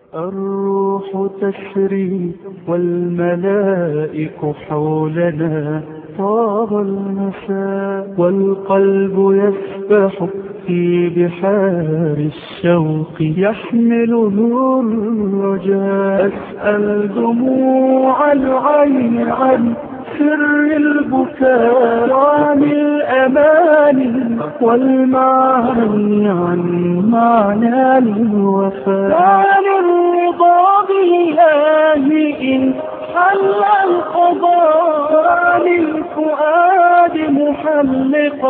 الروح تسري والملائك حولنا طاب المساء والقلب يسبح في بحار الشوق يحمل نور الرجاء أسأل دموع العين عن سر البكاء وعن الأمان والمعاني عن معنى الوفاء وعن الرضا بالله إن حل القضاء عن الفؤاد محلقا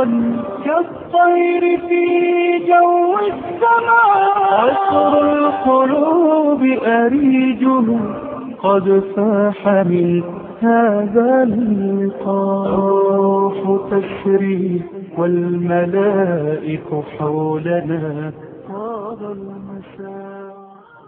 كالطير في جو السماء عصر القلوب أريجه قد فاح من هذا اللقاء الروح تسري والملائك حولنا طاب المساء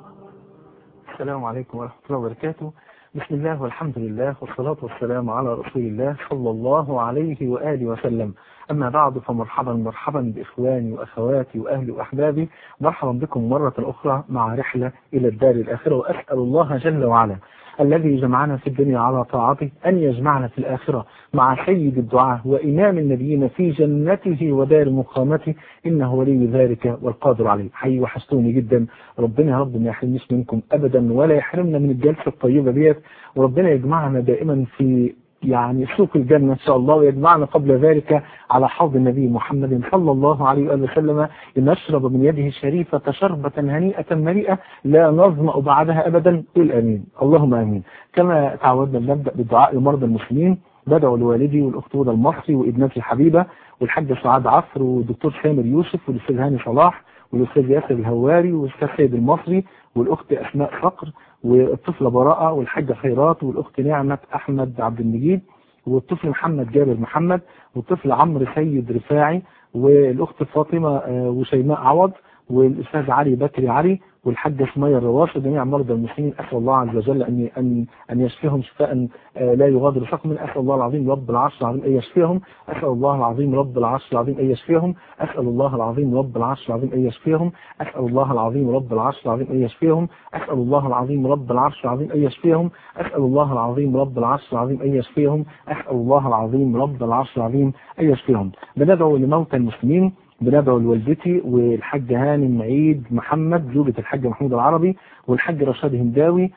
السلام عليكم ورحمة الله وبركاته بسم الله والحمد لله والصلاة والسلام على رسول الله صلى الله عليه وآله وسلم أما بعد فمرحبا مرحبا بإخواني وأخواتي وأهلي وأحبابي مرحبا بكم مرة أخرى مع رحلة إلى الدار الآخرة وأسأل الله جل وعلا الذي جمعنا في الدنيا على طاعته أن يجمعنا في الآخرة مع سيد الدعاء وإمام النبيين في جنته ودار مقامته إنه ولي ذلك والقادر عليه حي وحشتوني جدا ربنا يا رب ما يحرمنيش منكم أبدا ولا يحرمنا من الجلسة الطيبة ديت وربنا يجمعنا دائما في يعني سوق الجنة إن شاء الله ويجمعنا قبل ذلك على حوض النبي محمد صلى الله عليه وآله وسلم لنشرب من يده الشريفة شربة هنيئة مريئة لا نظمأ بعدها أبدا قل آمين اللهم آمين كما تعودنا نبدأ بالدعاء لمرضى المسلمين بدعوا لوالدي والأخت هدى المصري وابنتي الحبيبة والحاج سعاد عصر والدكتور سامر يوسف والأستاذ هاني صلاح والأستاذ ياسر الهواري والأستاذ سيد المصري والأخت أسماء صقر والطفلة براءة والحاجة خيرات والأخت نعمة أحمد عبد المجيد والطفل محمد جابر محمد والطفل عمرو سيد رفاعي والأخت فاطمة وشيماء عوض والأستاذ علي بكري علي والحاجة سمية الرواش وجميع مرضى المسلمين أسأل الله عز وجل أن أن أن يشفيهم شفاء لا يغادر سقما أسأل الله العظيم رب العرش العظيم أن يشفيهم أسأل الله العظيم رب العرش العظيم أن يشفيهم أسأل الله العظيم رب العرش العظيم أن يشفيهم أسأل الله العظيم رب العرش العظيم أن يشفيهم أسأل الله العظيم رب العرش العظيم أن يشفيهم أسأل الله العظيم رب العرش العظيم أن يشفيهم أسأل الله العظيم رب العرش العظيم أن يشفيهم بندعو لموتى المسلمين بندعو لوالدتي والحاج هانم عيد محمد زوجة الحاج محمود العربي والحاج رشاد هنداوي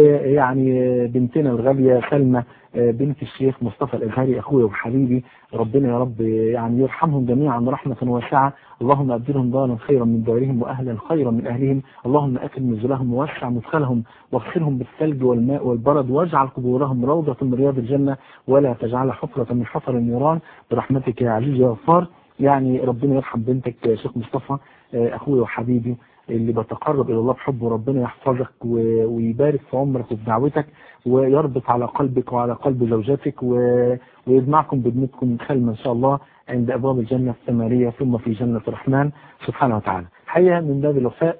ويعني بنتنا الغالية سلمى بنت الشيخ مصطفى الأزهري أخويا وحبيبي ربنا يا رب يعني يرحمهم جميعا رحمة واسعة اللهم أبدلهم دارا خيرا من دارهم وأهلا خيرا من أهلهم اللهم أكرم نزلهم ووسع مدخلهم واغسلهم بالثلج والماء والبرد واجعل قبورهم روضة من رياض الجنة ولا تجعل حفرة من حفر النيران برحمتك يا عزيز يا غفار يعني ربنا يرحم بنتك يا شيخ مصطفى اخويا وحبيبي اللي بتقرب الى الله بحبه ربنا يحفظك ويبارك في عمرك وفي دعوتك ويربط على قلبك وعلى قلب زوجتك ويجمعكم بابنتكم خلما ان شاء الله عند ابواب الجنه الثمانيه ثم في جنه الرحمن سبحانه وتعالى. حقيقه من باب الوفاء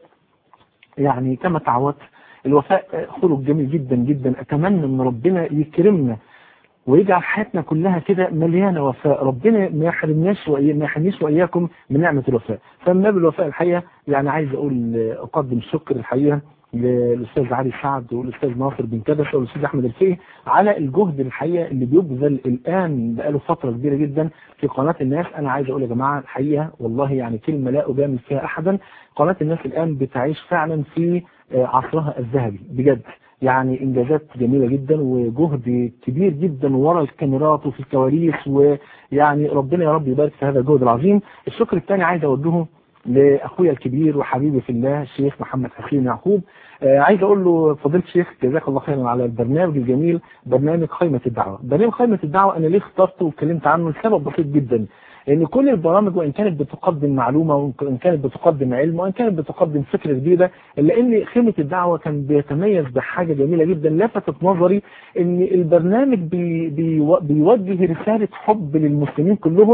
يعني كما تعودت الوفاء خلق جميل جدا جدا اتمنى ان ربنا يكرمنا ويجعل حياتنا كلها كده مليانة وفاء ربنا ما يحرمناش ما يحرمنيش وإياكم من نعمة الوفاء فمن باب الوفاء الحقيقة يعني عايز أقول أقدم الشكر الحقيقة للأستاذ علي سعد والأستاذ ناصر بن كدس والأستاذ أحمد الفقي على الجهد الحقيقة اللي بيبذل الآن بقاله فترة كبيرة جدا في قناة الناس أنا عايز أقول يا جماعة الحقيقة والله يعني كلمة لا أجامل فيها أحدا قناة الناس الآن بتعيش فعلا في عصرها الذهبي بجد يعني انجازات جميلة جدا وجهد كبير جدا ورا الكاميرات وفي الكواليس ويعني ربنا يا رب يبارك في هذا الجهد العظيم الشكر الثاني عايز اوجهه لاخويا الكبير وحبيبي في الله الشيخ محمد حسين يعقوب آه عايز اقول له فضيله الشيخ جزاك الله خيرا على البرنامج الجميل برنامج خيمة الدعوة برنامج خيمة الدعوة انا ليه اخترته واتكلمت عنه لسبب بسيط جدا ان كل البرامج وان كانت بتقدم معلومة وان كانت بتقدم علم وان كانت بتقدم فكرة جديدة الا ان خيمة الدعوة كان بيتميز بحاجة جميلة جدا لفتت نظري ان البرنامج بي بي بيوجه رسالة حب للمسلمين كلهم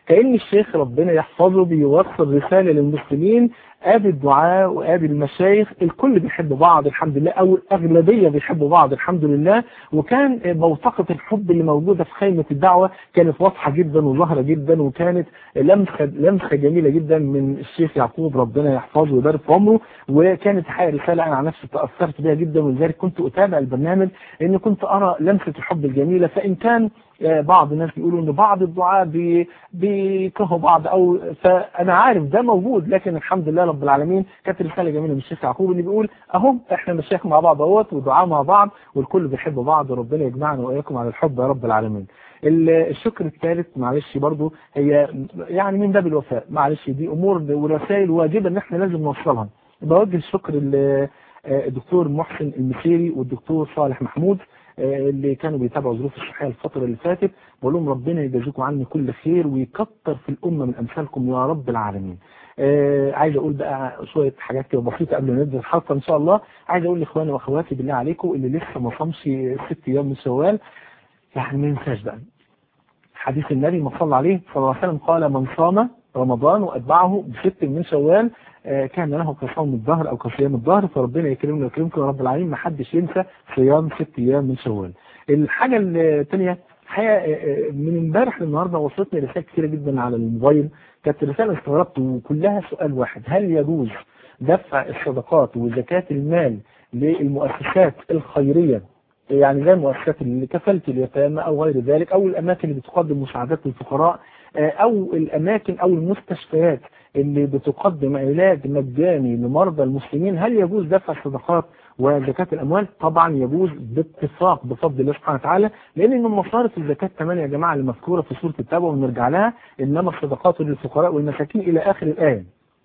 كأن الشيخ ربنا يحفظه بيوصل رسالة للمسلمين ادي الدعاء وادي المشايخ الكل بيحب بعض الحمد لله او الاغلبيه بيحبوا بعض الحمد لله وكان موثقه الحب اللي موجوده في خيمه الدعوه كانت واضحه جدا وظاهره جدا وكانت لمسه لمسه جميله جدا من الشيخ يعقوب ربنا يحفظه ويبارك في عمره وكانت حقيقه رساله انا عن نفسي تاثرت بها جدا ولذلك كنت اتابع البرنامج لان كنت ارى لمسه الحب الجميله فان كان بعض الناس بيقولوا ان بعض الدعاء بي بيكرهوا بعض او فانا عارف ده موجود لكن الحمد لله رب العالمين كانت رساله جميله من الشيخ يعقوب اللي بيقول اهو احنا مشايخ مع بعض اهوت ودعاء مع بعض والكل بيحب بعض وربنا يجمعنا واياكم على الحب يا رب العالمين. الشكر الثالث معلش برضو هي يعني من باب الوفاء معلش دي امور ورسائل واجبه ان احنا لازم نوصلها. بوجه الشكر للدكتور محسن المسيري والدكتور صالح محمود اللي كانوا بيتابعوا ظروف الصحيه الفتره اللي فاتت بقول لهم ربنا يجازيكم عني كل خير ويكتر في الامه من امثالكم يا رب العالمين. آه عايز اقول بقى شويه حاجات كده بسيطه قبل ما نبدا الحلقه ان شاء الله عايز اقول لاخواني واخواتي بالله عليكم اللي لسه ما صامش ست ايام من شوال يعني ما ينساش بقى حديث النبي ما صلى عليه صلى الله عليه وسلم قال من صام رمضان واتبعه بست من شوال آه كان له كصوم الظهر او كصيام الظهر فربنا يكرمنا ويكرمكم يا رب العالمين ما حدش ينسى صيام ست ايام من شوال. الحاجه الثانيه الحقيقه من امبارح للنهارده وصلتني رسائل كثيره جدا على الموبايل كانت رساله استغربت وكلها سؤال واحد هل يجوز دفع الصدقات وزكاه المال للمؤسسات الخيريه يعني زي المؤسسات اللي كفلت اليتامى او غير ذلك او الاماكن اللي بتقدم مساعدات للفقراء او الاماكن او المستشفيات اللي بتقدم علاج مجاني لمرضى المسلمين هل يجوز دفع الصدقات وزكاة الأموال طبعا يجوز باتفاق بفضل الله سبحانه وتعالى لأن من مصارف الزكاة كمان يا جماعة اللي مذكورة في سورة التوبة ونرجع لها إنما الصدقات للفقراء والمساكين إلى آخر الآية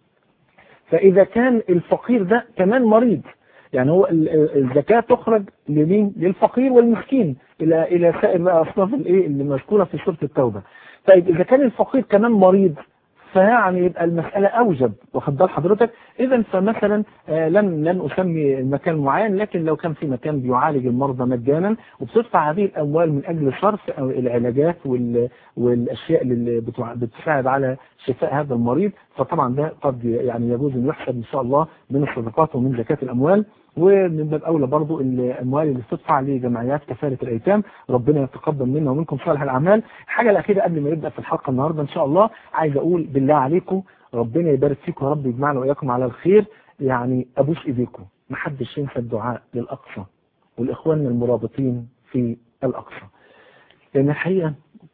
فإذا كان الفقير ده كمان مريض يعني هو الزكاة تخرج لمين؟ للفقير والمسكين إلى إلى سائر أصناف الإيه اللي مذكورة في سورة التوبة طيب إذا كان الفقير كمان مريض فيعني يبقى المسألة أوجب واخد بال حضرتك إذا فمثلا آه لن لن أسمي المكان معين لكن لو كان في مكان بيعالج المرضى مجانا وبتدفع هذه الأموال من أجل صرف العلاجات وال والأشياء اللي بتساعد على شفاء هذا المريض فطبعا ده قد يعني يجوز أن يحسب إن شاء الله من الصدقات ومن زكاة الأموال ومن باب اولى برضو الاموال اللي بتدفع لجمعيات كفاله الايتام ربنا يتقبل منا ومنكم صالح الاعمال الحاجه الاخيره قبل ما نبدا في الحلقه النهارده ان شاء الله عايز اقول بالله عليكم ربنا يبارك فيكم يا رب يجمعنا واياكم على الخير يعني ابوس ايديكم ما حدش ينسى الدعاء للاقصى والاخوان المرابطين في الاقصى لان الحقيقه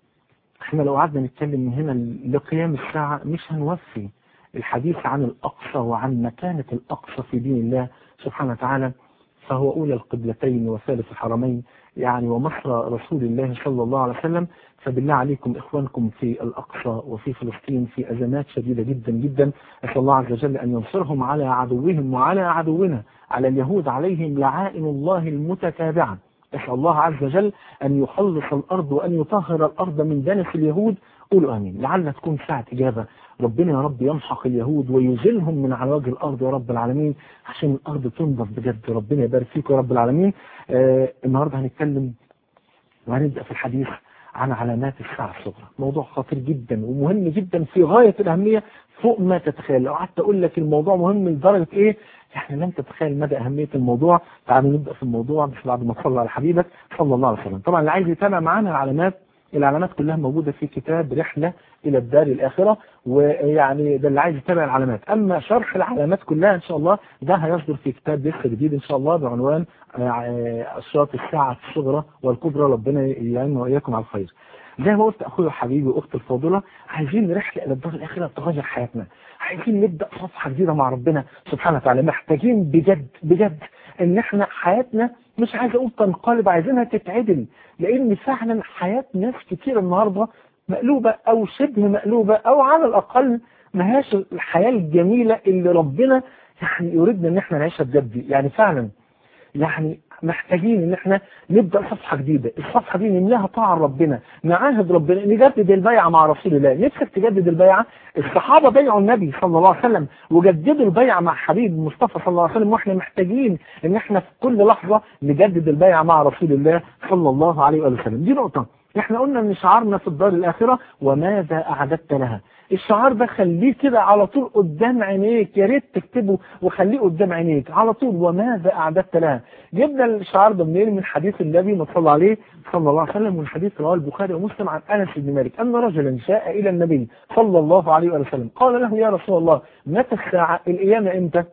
احنا لو قعدنا نتكلم من هنا لقيام الساعه مش هنوفي الحديث عن الاقصى وعن مكانه الاقصى في دين الله سبحانه وتعالى فهو أولى القبلتين وثالث الحرمين يعني ومصر رسول الله صلى الله عليه وسلم فبالله عليكم إخوانكم في الأقصى وفي فلسطين في أزمات شديدة جدا جدا أسأل الله عز وجل أن ينصرهم على عدوهم وعلى عدونا على اليهود عليهم لعائن الله المتتابعة أسأل الله عز وجل أن يخلص الأرض وأن يطهر الأرض من دنس اليهود قولوا آمين لعل تكون ساعة إجابة ربنا يا رب يمحق اليهود ويزلهم من على وجه الأرض يا رب العالمين عشان الأرض تنضف بجد ربنا يبارك فيكم يا رب العالمين آه النهاردة هنتكلم وهنبدأ في الحديث عن علامات الساعة الصغرى موضوع خطير جدا ومهم جدا في غاية الأهمية فوق ما تتخيل لو قعدت أقول لك الموضوع مهم لدرجة إيه يعني لن تتخيل مدى أهمية الموضوع تعالوا نبدأ في الموضوع بس بعد ما تصلى على حبيبك صلى الله عليه وسلم طبعا اللي عايز يتابع معانا العلامات العلامات كلها موجودة في كتاب رحلة إلى الدار الآخرة ويعني ده اللي عايز يتابع العلامات أما شرح العلامات كلها إن شاء الله ده هيصدر في كتاب لسه جديد إن شاء الله بعنوان أشراط الساعة الصغرى والكبرى ربنا يعيننا وإياكم على الخير زي ما قلت أخويا وحبيبي وأختي الفاضلة عايزين رحلة إلى الدار الآخرة تغير حياتنا عايزين نبدأ صفحة جديدة مع ربنا سبحانه وتعالى محتاجين بجد بجد إن إحنا حياتنا مش عايز اقول تنقلب عايزينها تتعدل لان فعلا حياة ناس كتير النهاردة مقلوبة او شبه مقلوبة او على الاقل ما هياش الحياة الجميلة اللي ربنا يعني يريدنا ان احنا نعيشها بجد يعني فعلا يعني محتاجين ان احنا نبدا صفحه جديده، الصفحه دي نملاها طاعه ربنا، نعاهد ربنا، نجدد البيعه مع رسول الله، نفسك تجدد البيعه؟ الصحابه بيعوا النبي صلى الله عليه وسلم وجددوا البيعه مع حبيب المصطفى صلى الله عليه وسلم واحنا محتاجين ان احنا في كل لحظه نجدد البيعه مع رسول الله صلى الله عليه وسلم، دي نقطه. احنا قلنا ان شعارنا في الدار الاخره وماذا اعددت لها الشعار ده خليه كده على طول قدام عينيك يا ريت تكتبه وخليه قدام عينيك على طول وماذا اعددت لها جبنا الشعار ده منين من حديث النبي ما صلى عليه صلى الله عليه وسلم من حديث رواه البخاري ومسلم عن انس بن مالك ان رجلا جاء الى النبي صلى الله عليه وسلم قال له يا رسول الله متى الساعه القيامه امتى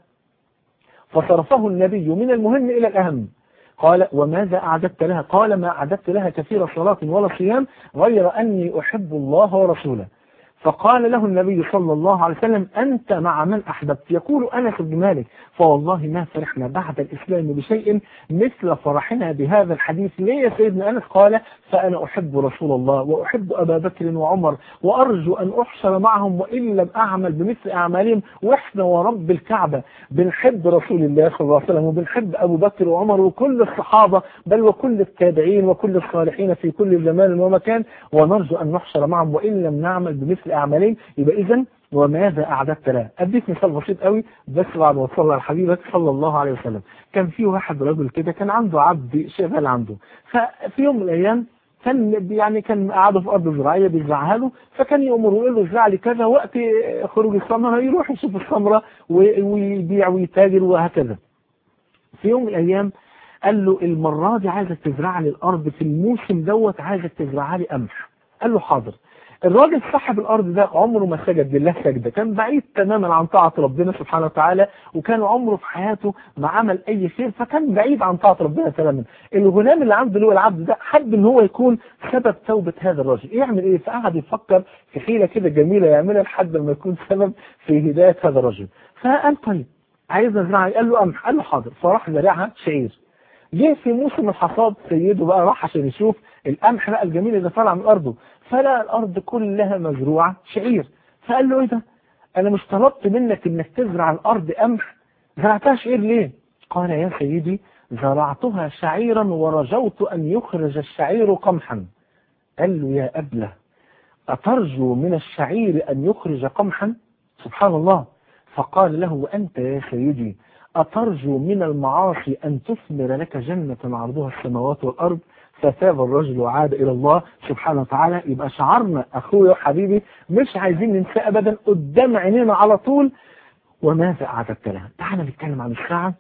فصرفه النبي من المهم الى الاهم قال وماذا أعددت لها قال ما أعددت لها كثير صلاة ولا صيام غير أني أحب الله ورسوله فقال له النبي صلى الله عليه وسلم أنت مع من أحببت يقول أنس بن مالك فوالله ما فرحنا بعد الإسلام بشيء مثل فرحنا بهذا الحديث ليه يا سيدنا أنس قال فأنا أحب رسول الله وأحب أبا بكر وعمر وأرجو أن أحشر معهم وإن لم أعمل بمثل أعمالهم وإحنا ورب الكعبة بنحب رسول الله صلى الله عليه وسلم وبنحب أبو بكر وعمر وكل الصحابة بل وكل التابعين وكل الصالحين في كل زمان ومكان ونرجو أن نحشر معهم وإن لم نعمل بمثل أعمالهم يبقى إذا وماذا أعددت له أديك مثال بسيط قوي بس بعد ما تصلى على حبيبك صلى الله عليه وسلم كان في واحد رجل كده كان عنده عبد شغال عنده ففي يوم من الأيام كان يعني كان قاعده في ارض زراعيه بيزرعها له فكان يامره يقول له ازرع لي كذا وقت خروج الثمره يروح يشوف الثمره ويبيع ويتاجر وهكذا. في يوم من الايام قال له المره دي عايزك تزرع لي الارض في الموسم دوت عايزك تزرعها لي قمح. قال له حاضر. الراجل صاحب الارض ده عمره ما سجد لله سجده كان بعيد تماما عن طاعه ربنا سبحانه وتعالى وكان عمره في حياته ما عمل اي خير فكان بعيد عن طاعه ربنا تماما الغلام اللي عنده اللي هو العبد ده حب ان هو يكون سبب توبه هذا الرجل يعمل ايه فقعد يفكر في حيله كده جميله يعملها لحد ما يكون سبب في هدايه هذا الرجل فقال طيب عايز ازرعها قال له قمح قال له حاضر فراح زرعها شعير جه في موسم الحصاد سيده بقى راح عشان يشوف القمح بقى الجميل اللي طالع من ارضه فلقى الارض كلها مزروعه شعير فقال له ايه ده انا مش طلبت منك انك تزرع الارض قمح زرعتها شعير ليه قال يا سيدي زرعتها شعيرا ورجوت ان يخرج الشعير قمحا قال له يا ابله اترجو من الشعير ان يخرج قمحا سبحان الله فقال له وانت يا سيدي أترجو من المعاصي أن تثمر لك جنة عرضها السماوات والأرض فتاب الرجل وعاد إلى الله سبحانه وتعالى يبقى شعرنا أخويا وحبيبي مش عايزين ننسى أبدا قدام عينينا على طول وماذا أعددت لها تعال نتكلم عن الساعة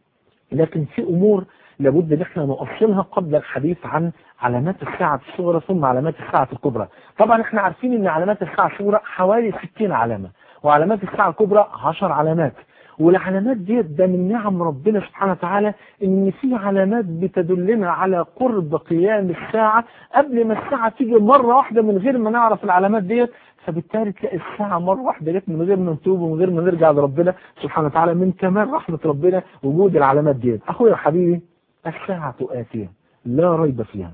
لكن في أمور لابد ان احنا نؤصلها قبل الحديث عن علامات الساعة الصغرى ثم علامات الساعة الكبرى طبعا احنا عارفين ان علامات الساعة الصغرى حوالي 60 علامة وعلامات الساعة الكبرى 10 علامات والعلامات دي ده من نعم ربنا سبحانه وتعالى ان في علامات بتدلنا على قرب قيام الساعة قبل ما الساعة تيجي مرة واحدة من غير ما نعرف العلامات ديت فبالتالي تلاقي الساعة مرة واحدة جت من غير ما نتوب ومن غير ما نرجع لربنا سبحانه وتعالى من كمال رحمة ربنا وجود العلامات ديت اخويا حبيبي الساعة آتية لا ريب فيها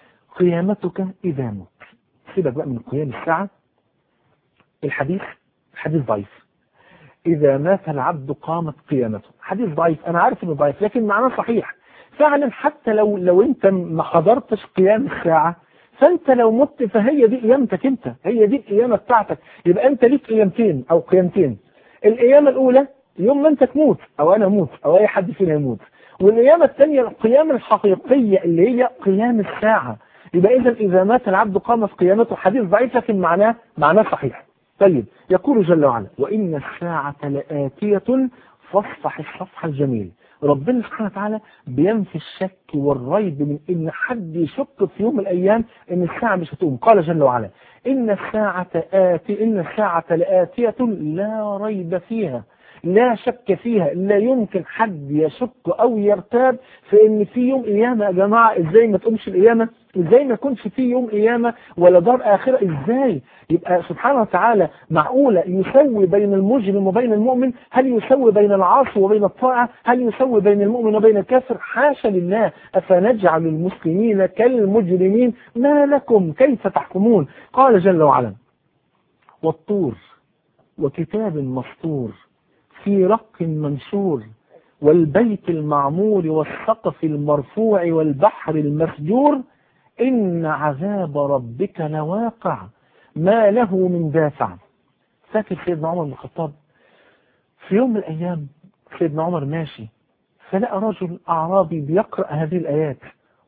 قيامتك إذا مت سيبك بقى من قيام الساعة الحديث حديث ضعيف إذا مات العبد قامت قيامته حديث ضعيف أنا عارف إنه ضعيف لكن معناه صحيح فعلا حتى لو لو أنت ما حضرتش قيام الساعة فأنت لو مت فهي دي قيامتك أنت هي دي القيامة بتاعتك يبقى أنت ليك قيامتين أو قيامتين القيامة الأولى يوم ما أنت تموت أو أنا أموت أو أي حد فينا يموت والقيامة الثانية القيامة الحقيقية اللي هي قيام الساعة يبقى إذا إذا مات العبد قامت قيامته حديث ضعيف لكن معناه معناه صحيح طيب يقول جل وعلا وإن الساعة لآتية فاصفح الصفح الجميل ربنا سبحانه وتعالى بينفي الشك والريب من ان حد يشك في يوم من الايام ان الساعه مش هتقوم قال جل وعلا ان الساعه آتي ان الساعه لآتية لا ريب فيها لا شك فيها لا يمكن حد يشك او يرتاب في ان في يوم قيامه يا جماعه ازاي ما تقومش القيامه ازاي ما يكونش في يوم قيامه ولا دار اخره ازاي يبقى سبحانه وتعالى معقوله يسوي بين المجرم وبين المؤمن هل يسوي بين العاصي وبين الطاعه هل يسوي بين المؤمن وبين الكافر حاشا لله افنجعل المسلمين كالمجرمين ما لكم كيف تحكمون قال جل وعلا والطور وكتاب مسطور في رق منشور والبيت المعمور والسقف المرفوع والبحر المسجور إن عذاب ربك لواقع ما له من دافع فاكر سيدنا عمر بن الخطاب في يوم من الأيام سيدنا عمر ماشي فلقى رجل أعرابي بيقرأ هذه الآيات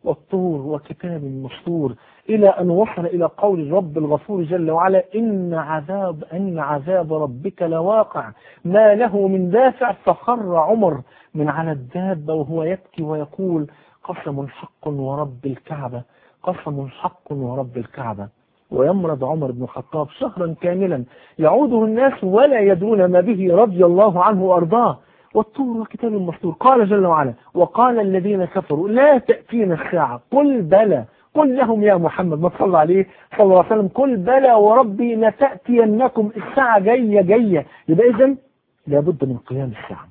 والطور وكتاب مسطور إلى أن وصل إلى قول الرب الغفور جل وعلا إن عذاب إن عذاب ربك لواقع ما له من دافع فخر عمر من على الدابة وهو يبكي ويقول قسم حق ورب الكعبة قسم حق ورب الكعبة ويمرض عمر بن الخطاب شهرا كاملا يعوده الناس ولا يدرون ما به رضي الله عنه وأرضاه والطور والكتاب المسطور قال جل وعلا وقال الذين كفروا لا تأتينا الساعة قل بلى قل لهم يا محمد ما تصلى عليه صلى الله عليه وسلم قل بلى وربي لتأتينكم الساعة جاية جاية يبقى إذن لابد من قيام الساعة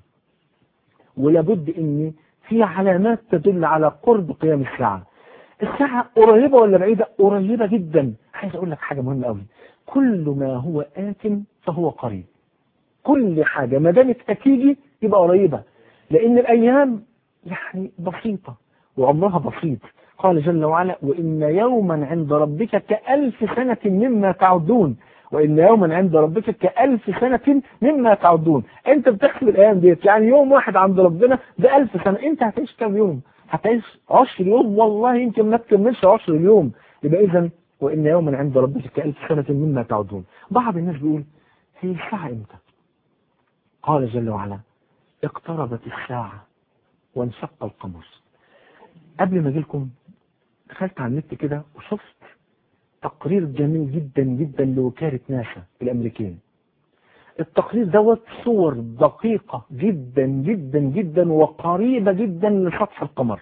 ولابد ان في علامات تدل على قرب قيام الساعة الساعة قريبة ولا بعيدة قريبة جدا عايز اقول لك حاجة مهمة قوي كل ما هو آت فهو قريب كل حاجة ما دامت هتيجي يبقى قريبة لان الايام يعني بسيطة وعمرها بسيط قال جل وعلا وإن يوما عند ربك كألف سنة مما تعدون وإن يوما عند ربك كألف سنة مما تعدون أنت بتحسب الأيام ديت يعني يوم واحد عند ربنا بألف سنة أنت هتعيش كام يوم هتعيش عشر يوم والله يمكن ما تكملش عشر يوم يبقى إذا وإن يوما عند ربك كألف سنة مما تعدون بعض الناس بيقول هي الساعة إمتى قال جل وعلا اقتربت الساعة وانشق القمر قبل ما اجي لكم دخلت على النت كده وشفت تقرير جميل جدا جدا لوكالة ناسا الأمريكية التقرير دوت صور دقيقة جدا جدا جدا وقريبة جدا لسطح القمر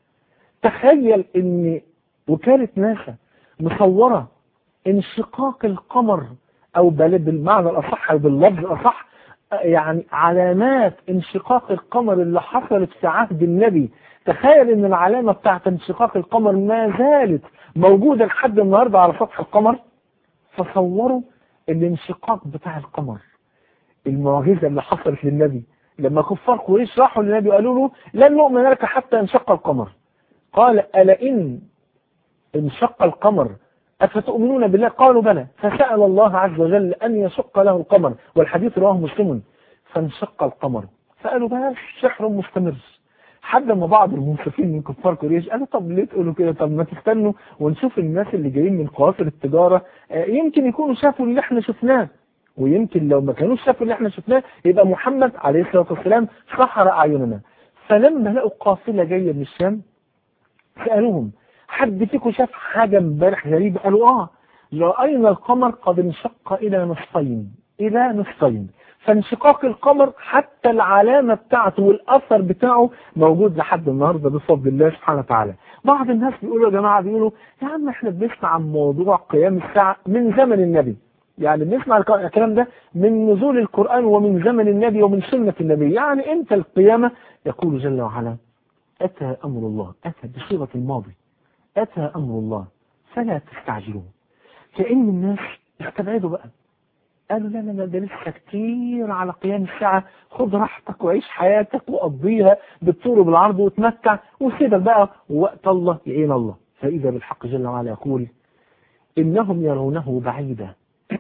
تخيل ان وكالة ناسا مصورة انشقاق القمر او بالمعنى الاصح او باللفظ الاصح يعني علامات انشقاق القمر اللي حصلت في عهد النبي تخيل ان العلامة بتاعت انشقاق القمر ما زالت موجودة لحد النهاردة على سطح القمر فصوروا الانشقاق بتاع القمر المعجزة اللي حصلت للنبي لما كفار قريش راحوا للنبي وقالوا له لن نؤمن لك حتى انشق القمر قال ألا إن انشق القمر أفتؤمنون بالله قالوا بلى فسأل الله عز وجل أن يشق له القمر والحديث رواه مسلم فانشق القمر فقالوا بس سحر مستمر حد ما بعض المنصفين من كفار قريش قالوا طب ليه تقولوا كده طب ما تستنوا ونشوف الناس اللي جايين من قوافل التجارة يمكن يكونوا شافوا اللي احنا شفناه ويمكن لو ما كانوش شافوا اللي احنا شفناه يبقى محمد عليه الصلاة والسلام سحر أعيننا فلما لقوا قافلة جاية من الشام سألوهم حد فيكم شاف حاجة امبارح غريبة قالوا اه رأينا القمر قد انشق إلى نصفين إلى نصفين فانشقاق القمر حتى العلامة بتاعته والأثر بتاعه موجود لحد النهاردة بفضل الله سبحانه وتعالى بعض الناس بيقولوا يا جماعة بيقولوا يا عم احنا بنسمع عن موضوع قيام الساعة من زمن النبي يعني بنسمع الكلام ده من نزول القرآن ومن زمن النبي ومن سنة النبي يعني انت القيامة يقول جل وعلا أتى أمر الله أتى بصيغة الماضي أتى أمر الله فلا تستعجلوه كأن الناس استبعدوا بقى قالوا لا لا لا ده لسه كتير على قيام الساعة خد راحتك وعيش حياتك وقضيها بالطول وبالعرض وتمتع وسيبك بقى ووقت الله يعين الله فإذا بالحق جل وعلا يقول إنهم يرونه بعيدا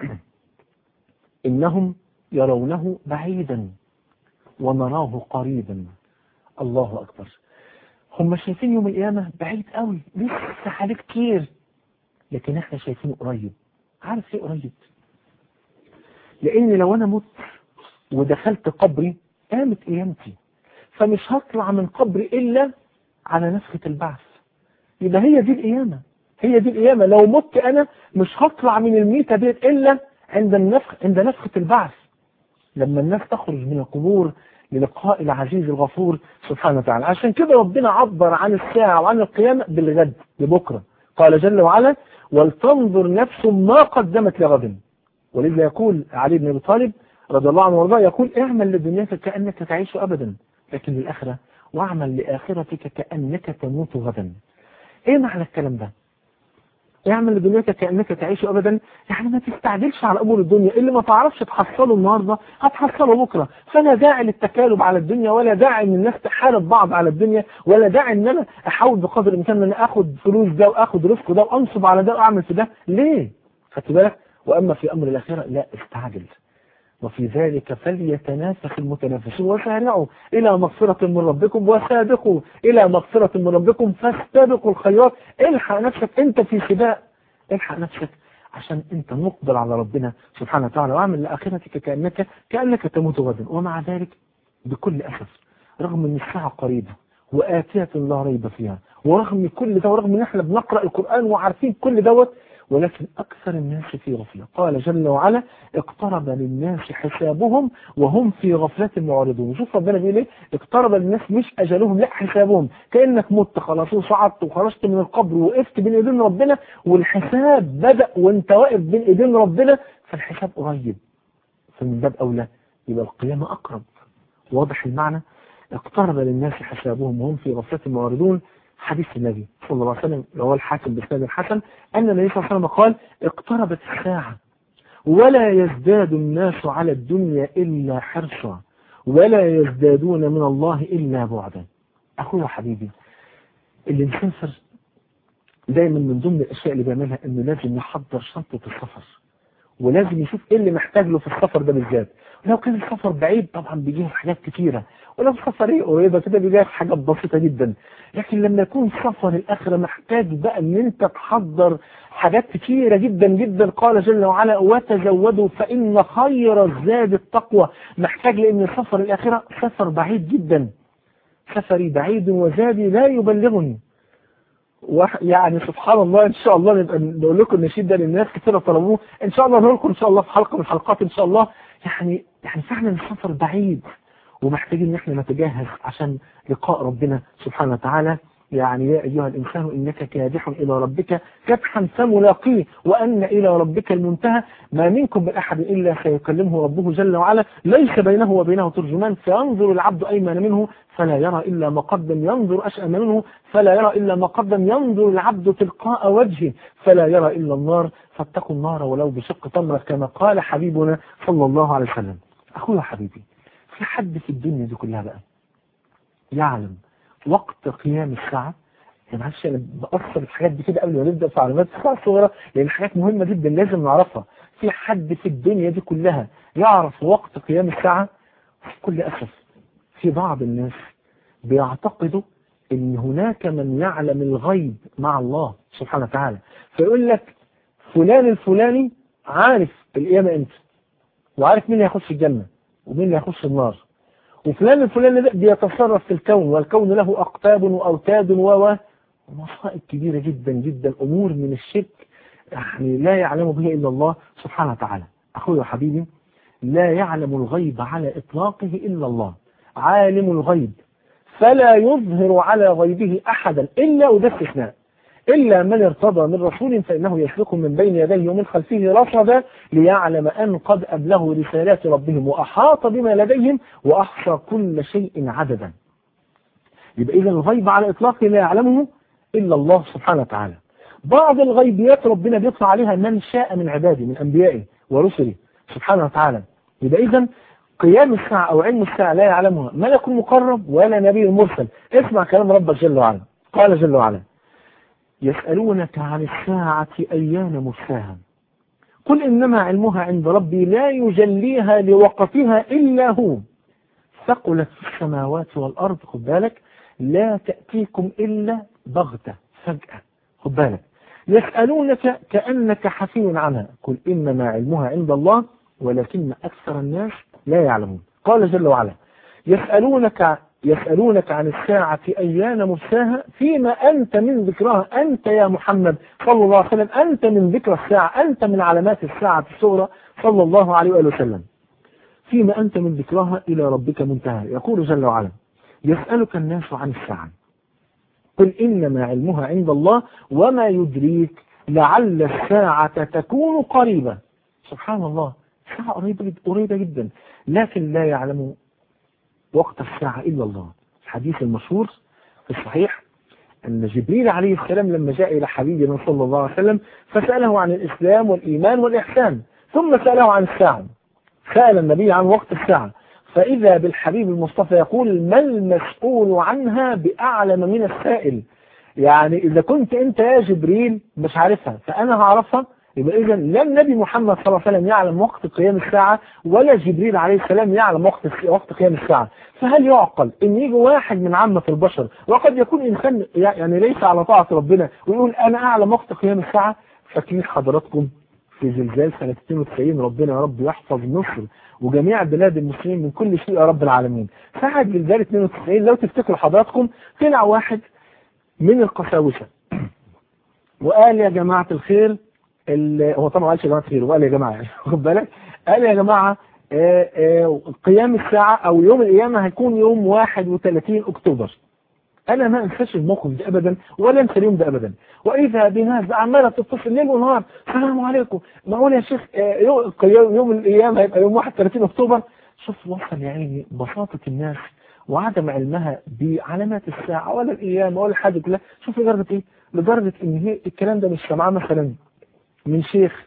إنهم يرونه بعيدا ونراه قريبا الله أكبر هم شايفين يوم القيامة بعيد قوي لسه عليه كتير لكن احنا شايفينه قريب عارف ايه قريب لان لو انا مت ودخلت قبري قامت قيامتي فمش هطلع من قبري الا على نفخة البعث يبقى هي دي القيامة هي دي القيامة لو مت انا مش هطلع من الميتة ديت الا عند النفخ عند نفخة البعث لما الناس تخرج من القبور للقاء العزيز الغفور سبحانه وتعالى عشان كده ربنا عبر عن الساعة وعن القيامة بالغد لبكرة قال جل وعلا ولتنظر نفس ما قدمت لغد ولذا يقول علي بن ابي طالب رضي الله عنه وارضاه يقول اعمل لدنياك كأنك تعيش أبدا لكن للآخرة واعمل لآخرتك كأنك تموت غدا ايه معنى الكلام ده اعمل لدنياك كأنك تعيش أبدا يعني ما تستعجلش على أمور الدنيا اللي ما تعرفش تحصله النهاردة هتحصله بكرة فلا داعي للتكالب على الدنيا ولا داعي ان الناس تحارب بعض على الدنيا ولا داعي ان انا احاول بقدر الامكان ان انا اخد فلوس ده واخد رزق ده وانصب على ده واعمل في ده ليه خدت بالك واما في امر الاخره لا استعجل وفي ذلك فليتنافس المتنافسون وسارعوا إلى مغفرة من ربكم وسابقوا إلى مغفرة من ربكم فاستبقوا الخيرات الحق نفسك أنت في سباق الحق نفسك عشان أنت مقبل على ربنا سبحانه وتعالى واعمل لآخرتك كأنك كأنك تموت غدا ومع ذلك بكل أسف رغم أن الساعة قريبة وآتية لا ريب فيها ورغم كل ده ورغم ان احنا بنقرأ القرآن وعارفين كل دوت ولكن أكثر الناس في غفلة قال جل وعلا اقترب للناس حسابهم وهم في غفلة معرضون شوف ربنا بيقول ايه اقترب للناس مش أجلهم لا حسابهم كأنك مت خلاص وصعدت وخرجت من القبر ووقفت بين ايدين ربنا والحساب بدأ وانت واقف بين ايدين ربنا فالحساب قريب فمن باب أولى يبقى القيامة أقرب واضح المعنى اقترب للناس حسابهم وهم في غفلة معرضون حديث النبي صلى الله عليه وسلم اللي هو الحاكم بسند الحسن أن النبي صلى الله عليه وسلم قال اقتربت الساعة ولا يزداد الناس على الدنيا إلا حرصا ولا يزدادون من الله إلا بعدا أخويا حبيبي اللي مسافر دايما من ضمن الأشياء اللي بيعملها إنه لازم يحضر شنطة السفر ولازم يشوف ايه اللي محتاج له في السفر ده بالذات لو كان السفر بعيد طبعا بيجيه حاجات كتيرة ولو سفر ايه قريبة كده بيجيه حاجات بسيطة جدا لكن لما يكون سفر الآخرة محتاج بقى ان انت تحضر حاجات كتيرة جدا جدا قال جل وعلا وتزودوا فإن خير الزاد التقوى محتاج لأن سفر الآخرة سفر بعيد جدا سفري بعيد وزادي لا يبلغني يعني سبحان الله ان شاء الله نبقى نقول لكم النشيد ده للناس كتير طلبوه ان شاء الله نقول لكم ان شاء الله في حلقه من الحلقات ان شاء الله يعني يعني فعلا السفر بعيد ومحتاجين ان احنا نتجهز عشان لقاء ربنا سبحانه وتعالى يعني يا أيها الإنسان إنك كادح إلى ربك كدحا فملاقيه وأن إلى ربك المنتهى ما منكم من أحد إلا سيكلمه ربه جل وعلا ليس بينه وبينه ترجمان فينظر العبد أيمن منه فلا يرى إلا ما قدم ينظر أشأم منه فلا يرى إلا ما قدم ينظر العبد تلقاء وجهه فلا يرى إلا النار فاتقوا النار ولو بشق تمرة كما قال حبيبنا صلى الله عليه وسلم أخويا حبيبي في حد في الدنيا دي كلها بقى يعلم وقت قيام الساعة يعني معلش انا بأثر الحاجات دي كده قبل ما نبدأ في علامات الساعة الصغيرة لأن حاجات مهمة جدا لازم نعرفها في حد في الدنيا دي كلها يعرف وقت قيام الساعة بكل أسف في بعض الناس بيعتقدوا ان هناك من يعلم الغيب مع الله سبحانه وتعالى فيقول لك فلان الفلاني عارف القيامة امتى وعارف مين اللي هيخش الجنة ومين اللي هيخش النار وفلان الفلاني ده بيتصرف في الكون والكون له أقطاب وأوتاد و ومصائب كبيرة جدا جدا أمور من الشرك يعني لا يعلم به إلا الله سبحانه وتعالى أخوي وحبيبي لا يعلم الغيب على إطلاقه إلا الله عالم الغيب فلا يظهر على غيبه أحدا إلا وده استثناء إلا من ارتضى من رسول فإنه يسلك من بين يديه ومن خلفه رصدا ليعلم أن قد أبلغوا رسالات ربهم وأحاط بما لديهم وأحصى كل شيء عددا يبقى إذا الغيب على إطلاقه لا يعلمه إلا الله سبحانه وتعالى بعض الغيبيات ربنا بيطلع عليها من شاء من عباده من أنبيائه ورسله سبحانه وتعالى يبقى إذا قيام الساعة أو علم الساعة لا يعلمها ملك مقرب ولا نبي مرسل اسمع كلام ربك جل وعلا قال جل وعلا يسألونك عن الساعة أيان مرساها قل إنما علمها عند ربي لا يجليها لوقتها إلا هو ثقلت في السماوات والأرض خد بالك لا تأتيكم إلا بغتة فجأة خد بالك يسألونك كأنك حفي عنها قل إنما علمها عند الله ولكن أكثر الناس لا يعلمون قال جل وعلا يسألونك يسألونك عن الساعة أيان مرساها فيما أنت من ذكرها أنت يا محمد صلى الله عليه وسلم أنت من ذكر الساعة أنت من علامات الساعة الصغرى صلى الله عليه وآله وسلم فيما أنت من ذكرها إلى ربك منتهى يقول جل وعلا يسألك الناس عن الساعة قل إنما علمها عند الله وما يدريك لعل الساعة تكون قريبة سبحان الله الساعة قريبة, قريبة جدا لكن لا يعلم وقت الساعة إلا الله الحديث المشهور في الصحيح أن جبريل عليه السلام لما جاء إلى حبيبنا صلى الله عليه وسلم فسأله عن الإسلام والإيمان والإحسان ثم سأله عن الساعة سأل النبي عن وقت الساعة فإذا بالحبيب المصطفى يقول ما المسؤول عنها بأعلم من السائل يعني إذا كنت أنت يا جبريل مش عارفها فأنا هعرفها يبقى إذا لا النبي محمد صلى الله عليه وسلم يعلم وقت قيام الساعة ولا جبريل عليه السلام يعلم وقت وقت قيام الساعة فهل يعقل ان يجي واحد من عامة البشر وقد يكون انسان يعني ليس على طاعة ربنا ويقول انا اعلم وقت قيام الساعة فاكرين حضراتكم في زلزال سنة 92 ربنا يا رب يحفظ مصر وجميع بلاد المسلمين من كل شيء يا رب العالمين ساعة زلزال 92 لو تفتكروا حضراتكم طلع واحد من القساوسة وقال يا جماعة الخير هو طبعا ما قالش يا جماعة الخير وقال يا جماعة يعني خد بالك قال يا جماعة آآ آآ قيام الساعة او يوم القيامة هيكون يوم 31 اكتوبر انا ما انساش الموقف ده ابدا ولا انسى اليوم ده ابدا واذا بناس عماله تتصل ليل ونهار السلام عليكم معقول يا شيخ يوم القيامه هيبقى يوم 31 اكتوبر شوف وصل يا عيني بساطه الناس وعدم علمها بعلامات الساعه ولا القيامه ولا حاجه كلها شوف لدرجه ايه لدرجه ان هي الكلام ده مش سامعاه مثلا من شيخ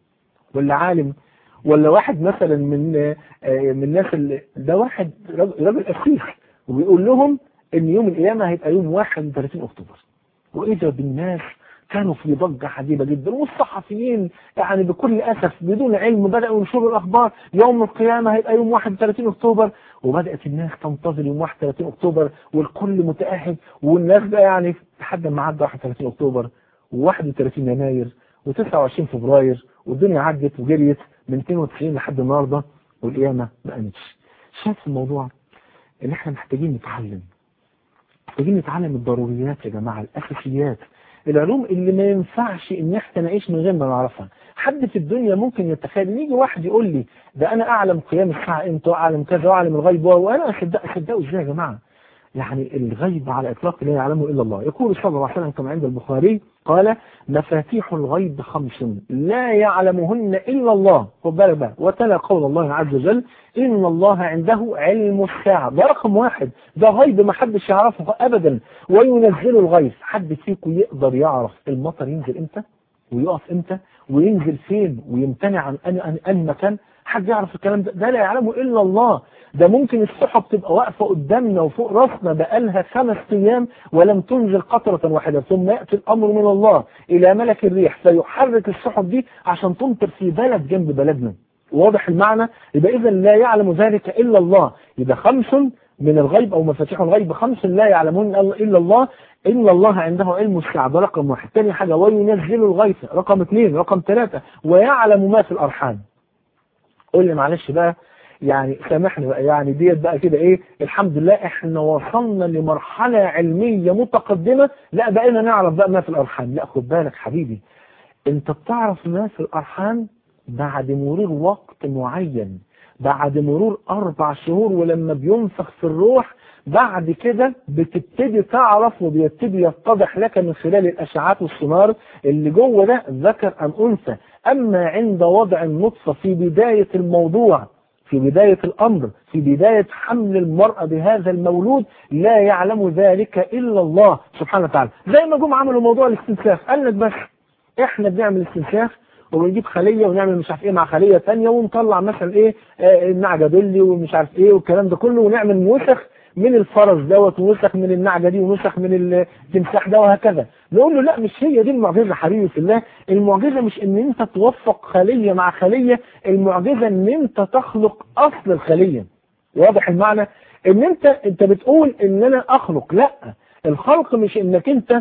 ولا عالم ولا واحد مثلا من من الناس اللي ده واحد راجل اسيس وبيقول لهم ان يوم القيامة هيبقى يوم 31 اكتوبر واذا بالناس كانوا في ضجة عجيبة جدا والصحفيين يعني بكل اسف بدون علم بدأوا ينشروا الاخبار يوم القيامة هيبقى يوم 31 اكتوبر وبدأت الناس تنتظر يوم 31 اكتوبر والكل متأهب والناس بقى يعني لحد ما عدى 31 اكتوبر و31 يناير و29 فبراير والدنيا عدت وجريت من 92 لحد النهارده والقيامة ما قامتش شايف الموضوع ان احنا محتاجين نتعلم محتاجين نتعلم الضروريات يا جماعة الأساسيات العلوم اللي ما ينفعش ان احنا نعيش من غير ما نعرفها حد في الدنيا ممكن يتخيل يجي واحد يقول لي ده انا اعلم قيام الساعة امتى واعلم كذا واعلم الغيب وانا اصدق اصدقه ازاي يا جماعة يعني الغيب على اطلاق لا يعلمه الا الله يقول صلى الله عليه وسلم كما عند البخاري قال مفاتيح الغيب خمس لا يعلمهن الا الله خد بالك بقى وتلا قول الله عز وجل ان الله عنده علم الساعه ده رقم واحد ده غيب ما حدش يعرفه ابدا وينزل الغيث حد فيكم يقدر يعرف المطر ينزل امتى ويقف امتى وينزل فين ويمتنع عن ان ان مكان حد يعرف الكلام ده ده لا يعلمه الا الله ده ممكن السحب تبقى واقفة قدامنا وفوق راسنا بقالها خمس ايام ولم تنزل قطرة واحدة ثم يأتي الامر من الله الى ملك الريح فيحرك السحب دي عشان تمطر في بلد جنب بلدنا واضح المعنى يبقى اذا لا يعلم ذلك الا الله يبقى خمس من الغيب او مفاتيح الغيب خمس لا يعلمون الا الله إن الله عنده علم الساعة ده رقم واحد تاني حاجة وينزل الغيث رقم اثنين رقم ثلاثة ويعلم ما في الأرحام قول لي معلش بقى يعني سامحني بقى يعني ديت بقى كده ايه الحمد لله احنا وصلنا لمرحلة علمية متقدمة لا بقينا نعرف بقى ما في الارحام لا خد بالك حبيبي انت بتعرف ما في الارحام بعد مرور وقت معين بعد مرور اربع شهور ولما بينفخ في الروح بعد كده بتبتدي تعرف وبيبتدي يتضح لك من خلال الاشعاعات والسونار اللي جوه ده ذكر ام انثى اما عند وضع النطفه في بدايه الموضوع في بداية الأمر في بداية حمل المرأة بهذا المولود لا يعلم ذلك إلا الله سبحانه وتعالى زي ما جم عملوا موضوع الاستنساخ قال لك بس احنا بنعمل استنساخ وبنجيب خلية ونعمل مش عارف ايه مع خلية ثانيه ونطلع مثلا ايه آه النعجة دولي ومش عارف ايه والكلام ده كله ونعمل نسخ من الفرس دوت ونسخ من النعجة دي ونسخ من التمساح ده وهكذا نقول له لا مش هي دي المعجزة حبيبي في الله المعجزة مش ان انت توفق خلية مع خلية المعجزة ان انت تخلق اصل الخلية واضح المعنى ان انت انت بتقول ان انا اخلق لا الخلق مش انك انت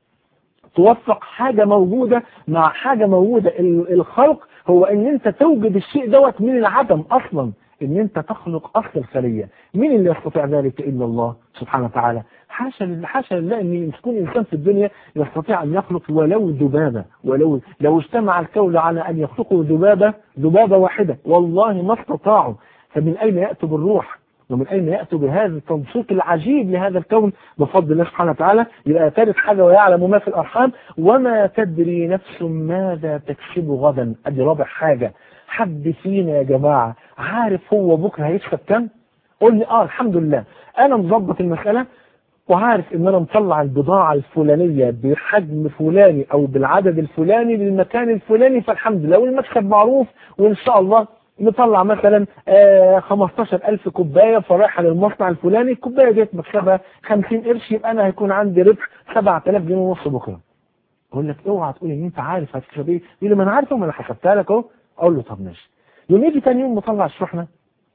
توفق حاجة موجودة مع حاجة موجودة الخلق هو ان انت توجد الشيء دوت من العدم اصلا ان انت تخلق اصل الخلية مين اللي يستطيع ذلك الا الله سبحانه وتعالى حاشا لله حاشا لله ان يكون انسان في الدنيا يستطيع ان يخلق ولو ذبابة ولو لو اجتمع الكون على ان يخلقوا ذبابة ذبابة واحدة والله ما استطاعوا فمن اين يأتوا بالروح ومن أين يأتوا بهذا التنسيق العجيب لهذا الكون بفضل الله سبحانه وتعالى يبقى ثالث حاجة ويعلم ما في الأرحام وما تدري نفس ماذا تكسب غدا أدي رابع حاجة حد فينا يا جماعة عارف هو بكرة هيكسب كم قول لي اه الحمد لله انا مظبط المسألة وعارف ان انا مطلع البضاعة الفلانية بحجم فلاني او بالعدد الفلاني للمكان الفلاني فالحمد لله والمكسب معروف وان شاء الله نطلع مثلا آه 15000 كوباية فرايحة للمصنع الفلاني الكوباية ديت مكسبها 50 قرش يبقى انا هيكون عندي ربح 7000 جنيه ونص بكرة اقول لك اوعى تقول ان انت عارف هتكسب ايه يقول لي ما انا عارف ما انا حسبتها لك اهو اقول له طب ماشي يوم يجي تاني يوم مطلع الشحنه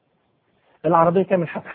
العربيه كامل حادثه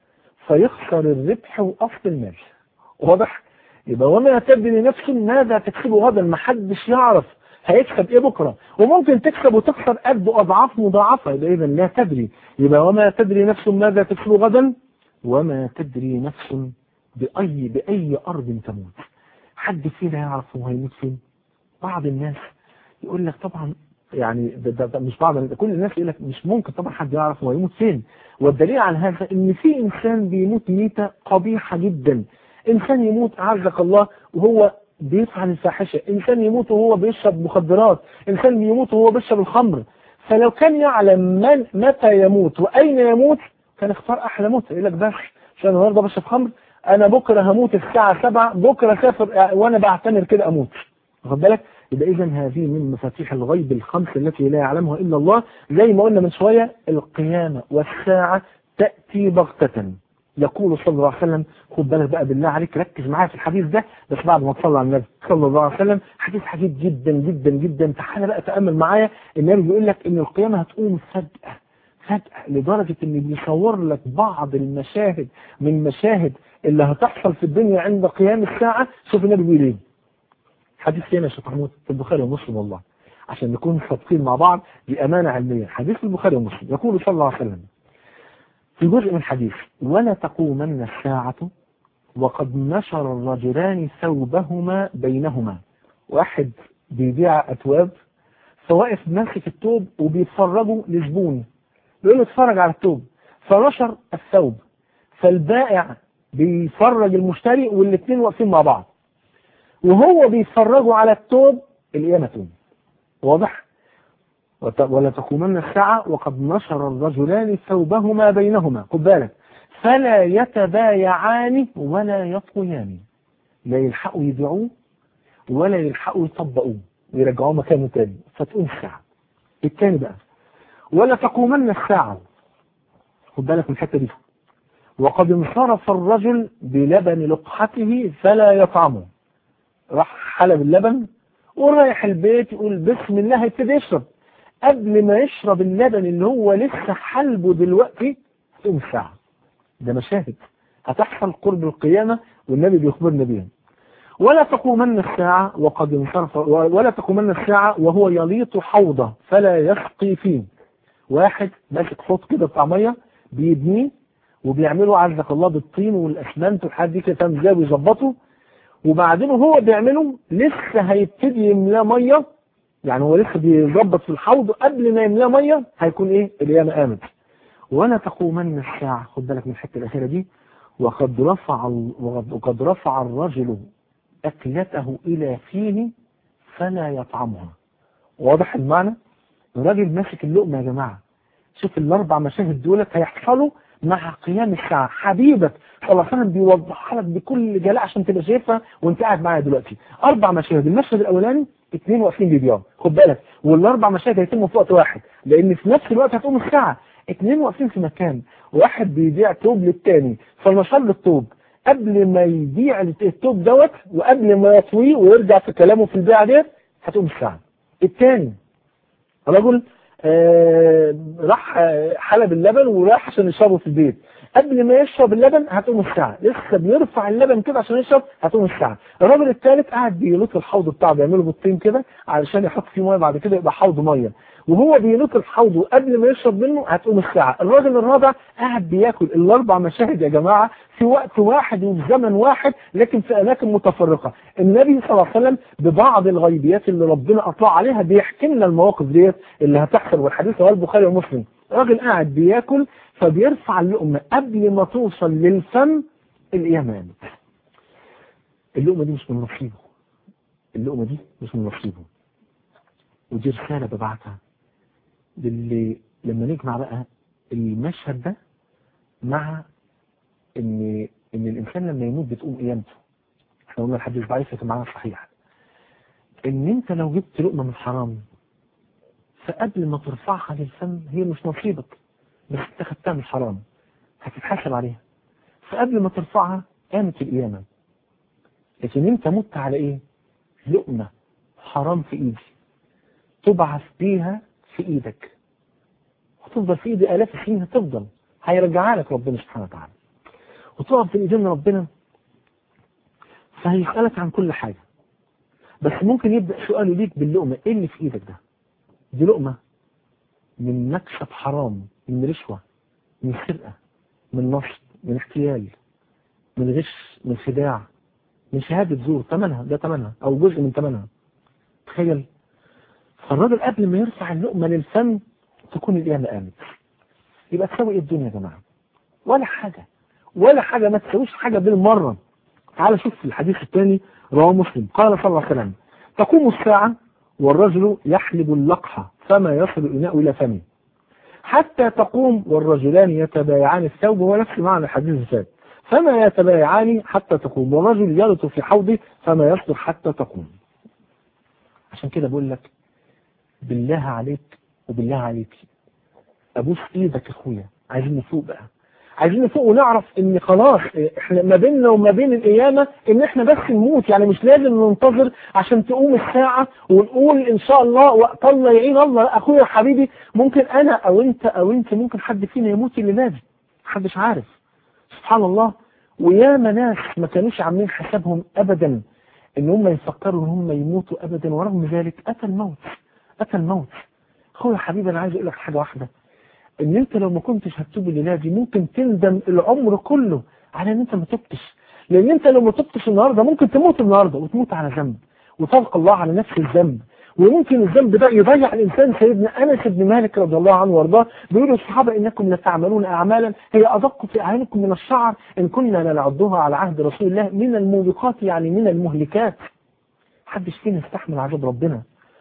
فيخسر الربح واصل المال واضح يبقى وما تدري نفس ماذا تكسبه غدا ما حدش يعرف هيكسب ايه بكره وممكن تكسب وتخسر قد اضعاف مضاعفه يبقى اذا لا تدري يبقى وما تدري نفس ماذا تكسب غدا وما تدري نفس باي باي ارض تموت حد فينا يعرف هو هيموت فين بعض الناس يقول لك طبعا يعني ده, ده, ده مش بعض كل الناس يقول لك مش ممكن طبعا حد يعرف هو هيموت فين والدليل على هذا ان في انسان بيموت ميته قبيحه جدا انسان يموت اعزك الله وهو بيفعل الفاحشه انسان يموت وهو بيشرب مخدرات انسان يموت وهو بيشرب الخمر فلو كان يعلم من متى يموت واين يموت كان اختار احلى موت يقول لك بس عشان النهارده بشرب خمر انا بكره هموت الساعه 7 بكره سافر وانا بعتمر كده اموت واخد بالك يبقى اذا هذه من مفاتيح الغيب الخمس التي لا يعلمها الا الله زي ما قلنا من شويه القيامه والساعه تاتي بغته يقول صلى الله عليه وسلم خد بالك بقى بالله عليك ركز معايا في الحديث ده بس بعد ما تصلى على النبي صلى الله عليه وسلم حديث عجيب جدا جدا جدا تعالى بقى تامل معايا النبي بيقول لك ان القيامه هتقوم فجاه فجاه لدرجه ان بيصور لك بعض المشاهد من مشاهد اللي هتحصل في الدنيا عند قيام الساعه شوف النبي بيقول ايه حديث فين يا شيخ محمود في البخاري ومسلم والله عشان نكون صادقين مع بعض بامانه علميه حديث البخاري ومسلم يقول صلى الله عليه وسلم في جزء من الحديث ولا تقومن الساعة وقد نشر الرجلان ثوبهما بينهما واحد بيبيع أتواب فواقف ماسك الثوب وبيتفرجوا لزبون بيقول له اتفرج على الثوب فنشر الثوب فالبائع بيفرج المشتري والاثنين واقفين مع بعض وهو بيتفرجوا على الثوب القيامة تقوم واضح؟ ولا تقومن الساعة وقد نشر الرجلان ثوبهما بينهما خد بالك فلا يتبايعان ولا يطويان لا يلحقوا يبيعوه ولا يلحقوا يطبقوه ويرجعوه مكانه تاني فتقوم الساعة التاني بقى ولا تقومن الساعة خد بالك من الحتة دي وقد انصرف الرجل بلبن لقحته فلا يطعمه راح حلب اللبن ورايح البيت يقول بسم الله هيبتدي يشرب قبل ما يشرب اللبن اللي هو لسه حلبه دلوقتي تقوم الساعة ده مشاهد هتحصل قرب القيامة والنبي بيخبرنا بيها ولا تقومن الساعة وقد انصرف ولا تقومن الساعة وهو يليط حوضه فلا يسقي فيه واحد ماسك حوض كده بتاع ميه بيبنيه وبيعمله عزك الله بالطين والاسمنت والحاجات دي كده ازاي ويظبطه وبعدين وهو بيعمله لسه هيبتدي يملاه ميه يعني هو لسه بيظبط في الحوض قبل ما يملاه ميه هيكون ايه القيامه قامت ولا تقومن الساعه خد بالك من الحته الاخيره دي وقد رفع وقد رفع الرجل اكلته الى فيه فلا يطعمها واضح المعنى الراجل ماسك اللقمه يا جماعه شوف الاربع مشاهد دولت هيحصلوا مع قيام الساعه حبيبك صلى الله عليه وسلم بيوضحها لك بكل جلاء عشان تبقى شايفها وانت قاعد معايا دلوقتي اربع مشاهد المشهد الاولاني اثنين واقفين بيبيعوا خد بالك والاربع مشاهد هيتموا في وقت واحد لان في نفس الوقت هتقوم الساعه اثنين واقفين في مكان واحد بيبيع توب للتاني فنشر التوب قبل ما يبيع التوب دوت وقبل ما يطويه ويرجع في كلامه في البيعه ديت هتقوم الساعه الثاني رجل آه راح حلب اللبن وراح عشان يشربه في البيت قبل ما يشرب اللبن هتقوم الساعة لسه بيرفع اللبن كده عشان يشرب هتقوم الساعة الراجل الثالث قاعد بينط الحوض بتاعه بيعمله بالطين كده علشان يحط فيه ميه بعد كده يبقى حوض ميه وهو بينط الحوض وقبل ما يشرب منه هتقوم الساعة الراجل الرابع قاعد بياكل الاربع مشاهد يا جماعة في وقت واحد وفي زمن واحد لكن في اماكن متفرقة النبي صلى الله عليه وسلم ببعض الغيبيات اللي ربنا اطلع عليها بيحكي لنا المواقف ديت اللي هتحصل والحديث رواه البخاري ومسلم راجل قاعد بياكل فبيرفع اللقمة قبل ما توصل للفم اليمن اللقمة دي مش من نصيبه اللقمة دي مش من نصيبه ودي رسالة ببعتها للي لما نجمع بقى المشهد ده مع ان ان الانسان لما يموت بتقوم قيامته احنا قلنا الحديث ضعيف لكن معناه صحيح ان انت لو جبت لقمه من حرام فقبل ما ترفعها للفم هي مش نصيبك بس انت خدتها من حرام هتتحاسب عليها فقبل ما ترفعها قامت القيامة لكن انت مت على ايه لقمة حرام في ايدي تبعث بيها في ايدك هتفضل في ايدي الاف السنين هتفضل هيرجعها لك ربنا سبحانه وتعالى وتقف في ايدين ربنا فهيسألك عن كل حاجة بس ممكن يبدأ سؤاله ليك باللقمة ايه اللي في ايدك ده دي لقمة من مكسب حرام من رشوة من سرقة من نصب من احتيال من غش من خداع من شهادة زور ثمنها ده ثمنها او جزء من ثمنها تخيل فالراجل قبل ما يرفع اللقمة للفم تكون القيامة قامت يبقى تساوي ايه الدنيا يا جماعة ولا حاجة ولا حاجة ما تساويش حاجة بالمرة تعال شوف في الحديث الثاني رواه مسلم قال صلى الله عليه وسلم تقوم الساعة والرجل يحلب اللقحة فما يصل الإناء إلى فمه حتى تقوم والرجلان يتبايعان الثوب هو نفس معنى الحديث اللي فات فما يتبايعان حتى تقوم والرجل يلط في حوضه فما يصبر حتى تقوم عشان كده بقول لك بالله عليك وبالله عليك ابوس ايدك يا اخويا عايزين نفوق بقى عايزين نفوق ونعرف ان خلاص احنا ما بيننا وما بين القيامه ان احنا بس نموت يعني مش لازم ننتظر عشان تقوم الساعه ونقول ان شاء الله وقت الله يعين الله اخويا حبيبي ممكن انا او انت او انت ممكن حد فينا يموت اللي لازم محدش عارف سبحان الله وياما ناس ما كانوش عاملين حسابهم ابدا ان هم يفكروا ان هم يموتوا ابدا ورغم ذلك اتى الموت اتى الموت اخويا حبيبي انا عايز اقول لك حاجه واحده ان انت لو ما كنتش هتتوب الليله دي ممكن تندم العمر كله على ان انت ما تبتش لان انت لو ما تبتش النهارده ممكن تموت النهارده وتموت على ذنب وتلقى الله على نفس الذنب وممكن الذنب ده يضيع الانسان سيدنا انس بن مالك رضي الله عنه وارضاه بيقول الصحابه انكم لتعملون اعمالا هي ادق في اعينكم من الشعر ان كنا لنعدها على عهد رسول الله من الموبقات يعني من المهلكات محدش فينا يستحمل عذاب ربنا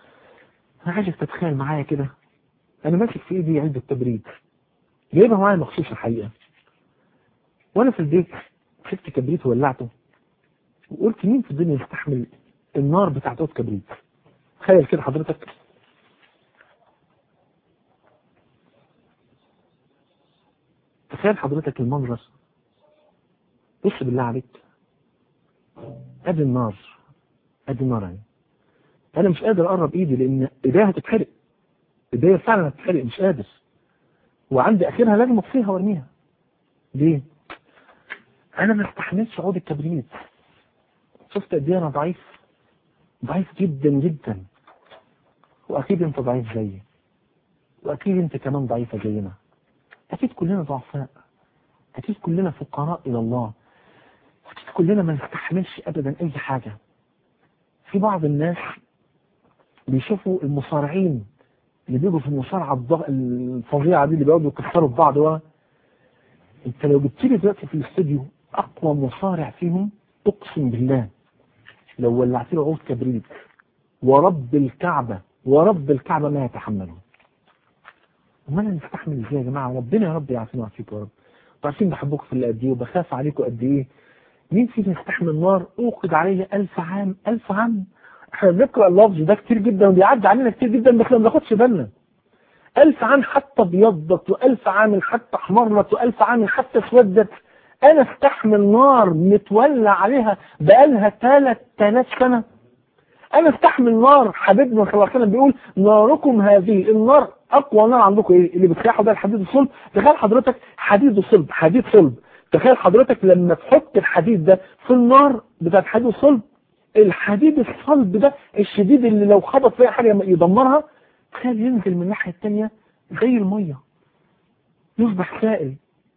انا عايزك تتخيل معايا كده انا ماسك في ايدي علبه تبريد جايبها معايا مخصوص الحقيقه وانا في البيت مسكت كبريت وولعته وقلت مين في الدنيا يستحمل النار بتاعت عود كبريت تخيل كده حضرتك تخيل حضرتك المنظر بص بالله عليك ادي النار ادي النار يعني انا مش قادر اقرب ايدي لان ايديها هتتحرق ايديا فعلا هتتحرق مش قادر وعندي اخرها لازم اطفيها وارميها ليه انا ما استحملش عود الكبريت شفت قد ايه انا ضعيف ضعيف جدا جدا واكيد انت ضعيف زيي واكيد انت كمان ضعيفة زينا اكيد كلنا ضعفاء اكيد كلنا فقراء الى الله اكيد كلنا ما نستحملش ابدا اي حاجة في بعض الناس بيشوفوا المصارعين اللي بيجوا في المصارعة الضغ... الفظيعة دي اللي بيقعدوا يكسروا في بعض و... انت لو جبت لي دلوقتي في الاستوديو اقوى مصارع فيهم اقسم بالله لو ولعت له عود كبريت ورب الكعبة ورب الكعبة ما يتحمله امال نستحمل ازاي يا جماعة ربنا يا رب يعافينا ويعافيكم يا رب انتوا عارفين بحبكم في اللي قد ايه وبخاف عليكم قد ايه مين فينا يستحمل النار اوقد عليه ألف عام ألف عام احنا بنقرأ اللفظ ده كتير جدا وبيعدي علينا كتير جدا بس ما بناخدش بالنا ألف عام حتى ابيضت وألف عام حتى احمرت وألف عام حتى اسودت أنا استحمل نار متولى عليها بقالها 3000 سنة أنا استحمل نار حبيبنا صلى الله عليه وسلم بيقول ناركم هذه النار أقوى نار عندكم إيه اللي بتسيحوا ده الحديد الصلب تخيل حضرتك حديد الصلب حديد صلب تخيل حضرتك لما تحط الحديد ده في النار بتاعت حديد الصلب الحديد الصلب ده الشديد اللي لو خبط فيها حاجة يدمرها تخيل ينزل من الناحية التانية زي المية يصبح سائل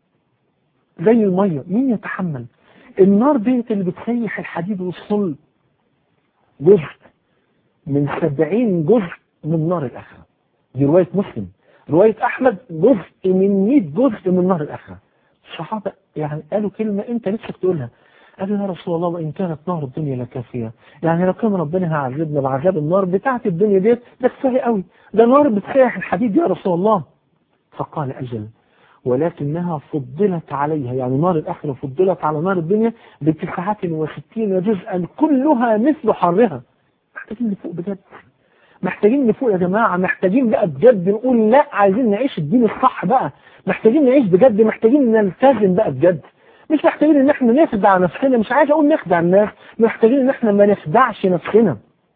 زي المية مين يتحمل النار ديت اللي بتسيح الحديد والصلب جزء من سبعين جزء من نار الآخرة دي رواية مسلم رواية أحمد جزء من مئة جزء من نار الآخرة الصحابة يعني قالوا كلمة أنت نفسك تقولها قالوا يا رسول الله وإن كانت نار الدنيا لكافية يعني لو كان ربنا هيعذبنا بعذاب النار بتاعت الدنيا ديت ده كفاية قوي ده نار بتسيح الحديد يا رسول الله فقال أجل ولكنها فضلت عليها يعني نار الآخرة فضلت على نار الدنيا بتسعة وستين جزءا كلها مثل حرها محتاجين نفوق بجد محتاجين نفوق يا جماعة محتاجين بقى بجد نقول لا عايزين نعيش الدين الصح بقى محتاجين نعيش بجد محتاجين نلتزم بقى بجد مش محتاجين ان احنا نخدع نفسنا مش عايز اقول نخدع الناس محتاجين ان احنا ما نخدعش نفسنا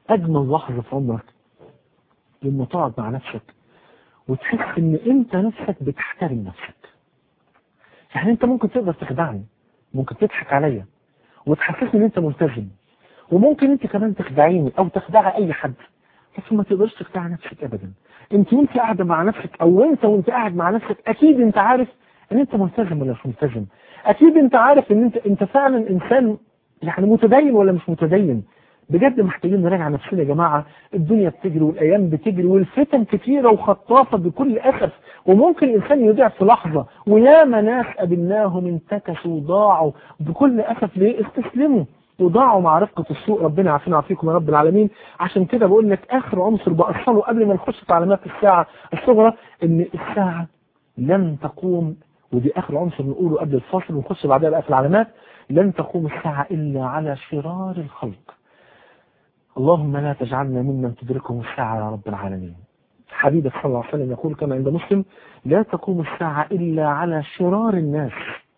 اجمل لحظة في عمرك لما تقعد مع نفسك وتحس ان انت نفسك بتحترم نفسك يعني انت ممكن تقدر تخدعني ممكن تضحك عليا وتحسسني ان انت ملتزم وممكن انت كمان تخدعيني او تخدع اي حد لكن ما تقدرش تخدع نفسك ابدا انت وانت قاعده مع نفسك او انت وانت قاعد مع نفسك اكيد انت عارف ان انت ملتزم ولا مش ملتزم اكيد انت عارف ان انت انت فعلا انسان يعني متدين ولا مش متدين بجد محتاجين نراجع نفسنا يا جماعة الدنيا بتجري والأيام بتجري والفتن كتيرة وخطافة بكل أسف وممكن الإنسان يضيع في لحظة وياما ناس قابلناهم انتكسوا وضاعوا بكل أسف ليه استسلموا وضاعوا مع رفقة السوء ربنا عافينا وعافيكم يا رب العالمين عشان كده بقول لك آخر عنصر بأصله قبل ما نخش في علامات الساعة الصغرى إن الساعة لن تقوم ودي آخر عنصر نقوله قبل الفاصل ونخش بعدها بقى في العلامات لن تقوم الساعة إلا على شرار الخلق اللهم لا تجعلنا ممن تدركهم الساعة يا رب العالمين حبيبك صلى الله عليه وسلم يقول كما عند مسلم لا تقوم الساعة إلا على شرار الناس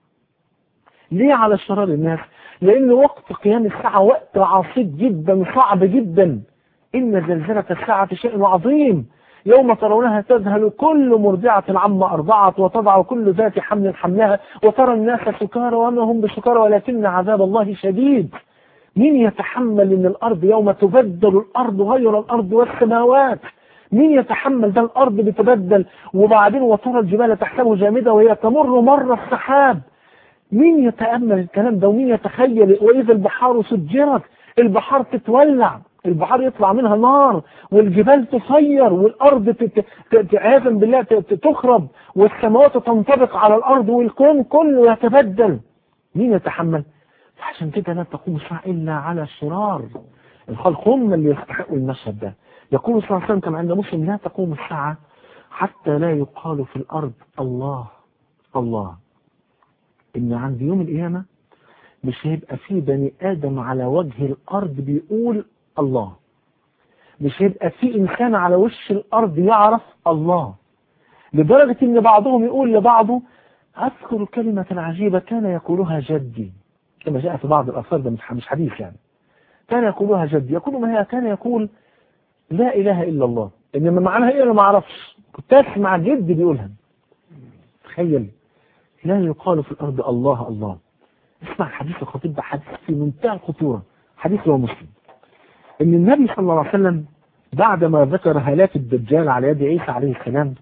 ليه على شرار الناس لأن وقت قيام الساعة وقت عصيب جدا صعب جدا إن زلزلة الساعة شيء عظيم يوم ترونها تذهل كل مرضعة عما أرضعت وتضع كل ذات حمل حملها وترى الناس سكارى وما هم بسكارى ولكن عذاب الله شديد مين يتحمل ان الارض يوم تبدل الارض غير الارض والسماوات مين يتحمل ده الارض بتبدل وبعدين وترى الجبال تحسبه جامدة وهي تمر مر السحاب مين يتأمل الكلام ده ومين يتخيل وإذا البحار سجرت البحار تتولع البحار يطلع منها نار والجبال تصير والأرض عياذا بالله تخرب والسماوات تنطبق على الأرض والكون كله يتبدل مين يتحمل عشان كده لا تقوم الساعة إلا على الشرار الخلق هم اللي يستحقوا المشهد ده يقول صلى الله عليه وسلم كما عند مسلم لا تقوم الساعة حتى لا يقال في الأرض الله الله إن عند يوم القيامة مش هيبقى في بني آدم على وجه الأرض بيقول الله مش هيبقى في إنسان على وش الأرض يعرف الله لدرجة إن بعضهم يقول لبعضه أذكر كلمة عجيبة كان يقولها جدي كما جاء في بعض الأثار ده مش حديث يعني كان يقولها جدي يقول ما هي كان يقول لا إله إلا الله إنما معناها إيه أنا ما أعرفش كنت أسمع جدي بيقولها تخيل لا يقال في الأرض الله الله اسمع حديث الخطيب ده حديث في منتهى الخطورة حديث هو مسلم إن النبي صلى الله عليه وسلم بعدما ذكر هلاك الدجال على يد عيسى عليه السلام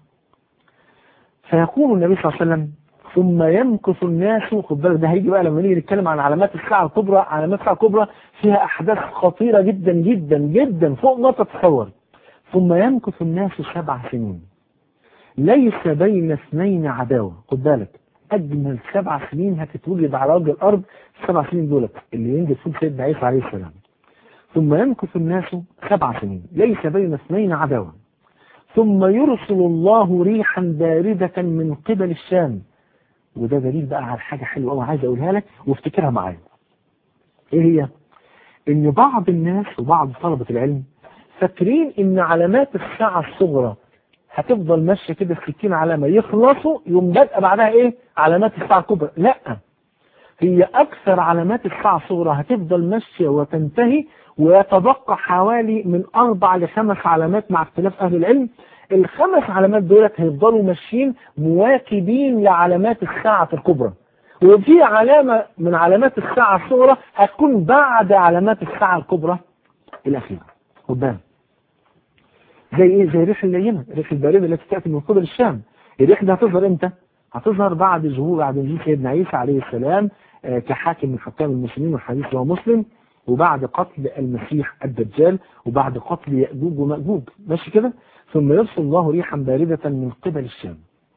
فيقول النبي صلى الله عليه وسلم ثم يمكث الناس خد بالك ده هيجي بقى لما نيجي نتكلم عن علامات الساعة الكبرى علامات الساعة الكبرى فيها أحداث خطيرة جدا جدا جدا فوق ما تتصور ثم يمكث الناس سبع سنين ليس بين اثنين عداوة خد بالك أجمل سبع سنين هتتوجد على وجه الأرض السبع سنين دولت اللي ينجز فيهم سيدنا عيسى عليه السلام ثم يمكث الناس سبع سنين ليس بين اثنين عداوة ثم يرسل الله ريحا باردة من قبل الشام وده دليل بقى على حاجة حلوة قوي عايز اقولها لك وافتكرها معايا ايه هي ان بعض الناس وبعض طلبة العلم فاكرين ان علامات الساعة الصغرى هتفضل ماشية كده في 60 علامة يخلصوا يوم بدأ بعدها ايه علامات الساعة الكبرى لا هي اكثر علامات الساعة الصغرى هتفضل ماشية وتنتهي ويتبقى حوالي من اربع لخمس علامات مع اختلاف اهل العلم الخمس علامات دولت هيفضلوا ماشيين مواكبين لعلامات الساعة الكبرى وفي علامة من علامات الساعة الصغرى هتكون بعد علامات الساعة الكبرى الأخيرة قدام زي ايه زي ريح اللينة ريح الباردة التي تأتي من قبل الشام الريح دي هتظهر امتى هتظهر بعد ظهور بعد نزول سيدنا عيسى عليه السلام آه كحاكم من حكام المسلمين والحديث هو مسلم وبعد قتل المسيح الدجال وبعد قتل يأجوج ومأجوج ماشي كده ثم يرسل الله ريحا باردة من قبل الشام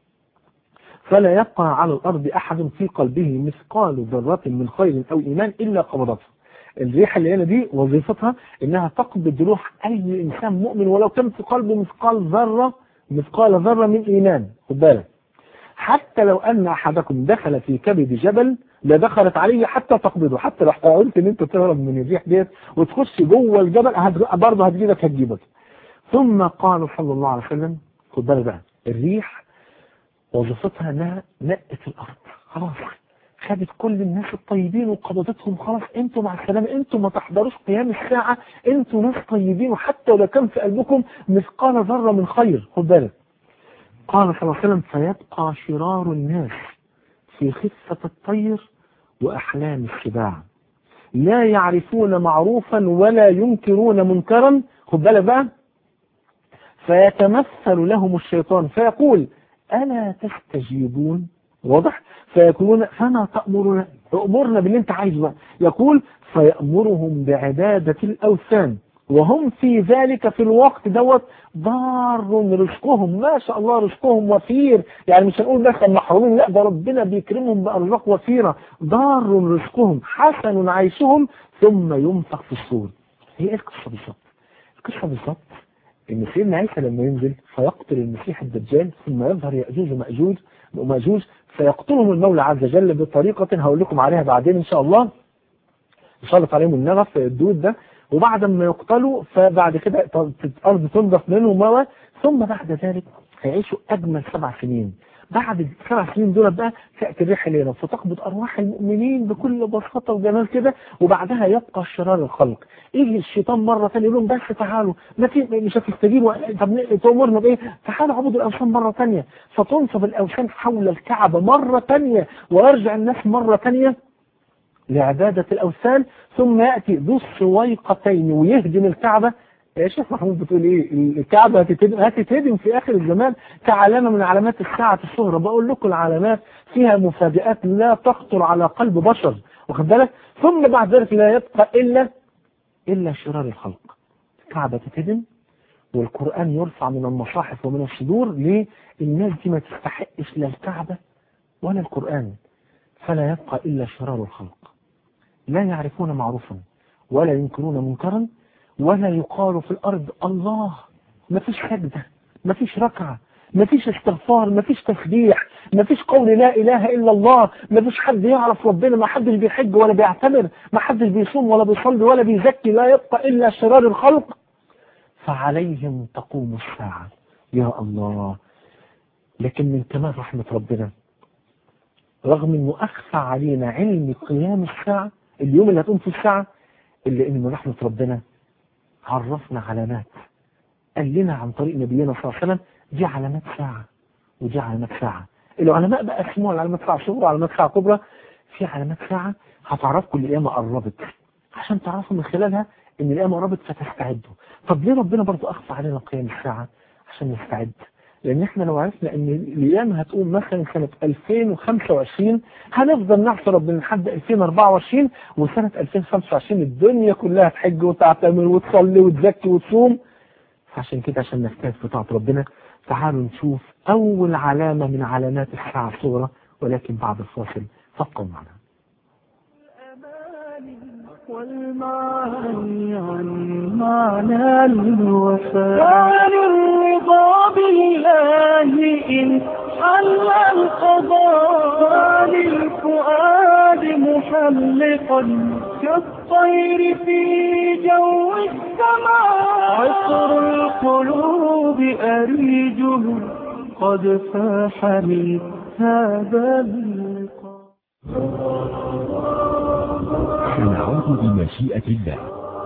فلا يبقى على الأرض أحد في قلبه مثقال ذرة من خير أو إيمان إلا قبضته الريحة اللي هنا دي وظيفتها إنها تقبض روح أي إنسان مؤمن ولو كان في قلبه مثقال ذرة مثقال ذرة من إيمان خد بالك حتى لو أن أحدكم دخل في كبد جبل لدخلت عليه حتى تقبضه حتى لو حاولت ان انت تهرب من الريح ديت وتخش جوه الجبل برضه هتجيبك هتجيبك ثم قال صلى الله عليه وسلم خد بالك بقى الريح وظيفتها انها نقت الارض خلاص خدت كل الناس الطيبين وقبضتهم خلاص انتوا مع السلامة انتوا ما تحضروش قيام الساعة انتوا ناس طيبين وحتى لو كان في قلبكم مثقال ذرة من خير خد بالك قال صلى الله عليه وسلم فيبقى شرار الناس في خفة الطير وأحلام السباع لا يعرفون معروفا ولا ينكرون منكرا خد بالك بقى فيتمثل لهم الشيطان فيقول ألا تستجيبون واضح فيقولون فما تأمرنا أمرنا باللي انت عايزه بقى يقول فيأمرهم بعبادة الأوثان وهم في ذلك في الوقت دوت ضار رزقهم ما شاء الله رزقهم وفير يعني مش هنقول بس محرومين لا ده ربنا بيكرمهم بأرزاق وفيرة ضار رزقهم حسن عيشهم ثم ينفخ في الصور هي ايه القصة بالظبط القصة بالظبط ان سيدنا عيسى لما ينزل فيقتل المسيح الدجال ثم يظهر يأجوج ومأجوج ومأجوج فيقتلهم المولى عز وجل بطريقة هقول لكم عليها بعدين ان شاء الله يسلط عليهم النغف الدود ده وبعد ما يقتلوا فبعد كده الارض تنضف منهم ثم بعد ذلك هيعيشوا اجمل سبع سنين بعد السبع سنين دول بقى تأتي الريح لنا فتقبض أرواح المؤمنين بكل بساطة وجمال كده وبعدها يبقى شرار الخلق يجي الشيطان مرة ثانية يقول لهم بس تعالوا ما في مش هتستجيبوا طب تأمرنا بإيه؟ تعالوا عبدوا الأوثان مرة ثانية فتنصب الأوثان حول الكعبة مرة ثانية ويرجع الناس مرة ثانية لعبادة الأوثان ثم يأتي ذو السويقتين ويهدم الكعبة يا شيخ محمود بتقول ايه الكعبة هتتهدم هتتهدم في اخر الزمان كعلامة من علامات الساعة الصغرى بقول لكم العلامات فيها مفاجآت لا تخطر على قلب بشر واخد بالك ثم بعد ذلك لا يبقى الا الا شرار الخلق الكعبة تتهدم والقرآن يرفع من المصاحف ومن الصدور ليه الناس دي ما تستحقش لا الكعبة ولا القرآن فلا يبقى إلا شرار الخلق لا يعرفون معروفا ولا ينكرون منكرا ولا يقال في الأرض الله ما فيش سجدة ما فيش ركعة ما فيش استغفار ما فيش تسبيح ما فيش قول لا إله إلا الله ما فيش حد يعرف ربنا ما حدش بيحج ولا بيعتمر ما حدش بيصوم ولا بيصلي ولا بيزكي لا يبقى إلا شرار الخلق فعليهم تقوم الساعة يا الله لكن من كمال رحمة ربنا رغم انه اخفى علينا علم قيام الساعة اليوم اللي هتقوم في الساعة الا ان من رحمة ربنا عرفنا علامات قال لنا عن طريق نبينا صلى الله عليه وسلم دي علامات ساعة ودي علامات ساعة العلماء بقى اسموها علامات ساعة صغرى وعلامات ساعة كبرى في علامات ساعة هتعرفكم القيامة قربت عشان تعرفوا من خلالها ان القيامة قربت فتستعدوا طب ليه ربنا برضو اخفى علينا قيام الساعة عشان نستعد لان احنا لو عرفنا ان القيامة هتقوم مثلا سنة 2025 هنفضل نعصي ربنا لحد 2024 وسنة 2025 الدنيا كلها تحج وتعتمر وتصلي وتزكي وتصوم عشان كده عشان نجتهد في طاعة ربنا تعالوا نشوف اول علامة من علامات الساعة الصغرى ولكن بعد الفاصل فابقوا معنا والمعاني عن معنى الوفاء عن الرضا بالله إن حل القضاء عن الفؤاد محلقا كالطير في جو السماء عطر القلوب أريجه قد فاح من هذا اللقاء سنعود بمشيئة الله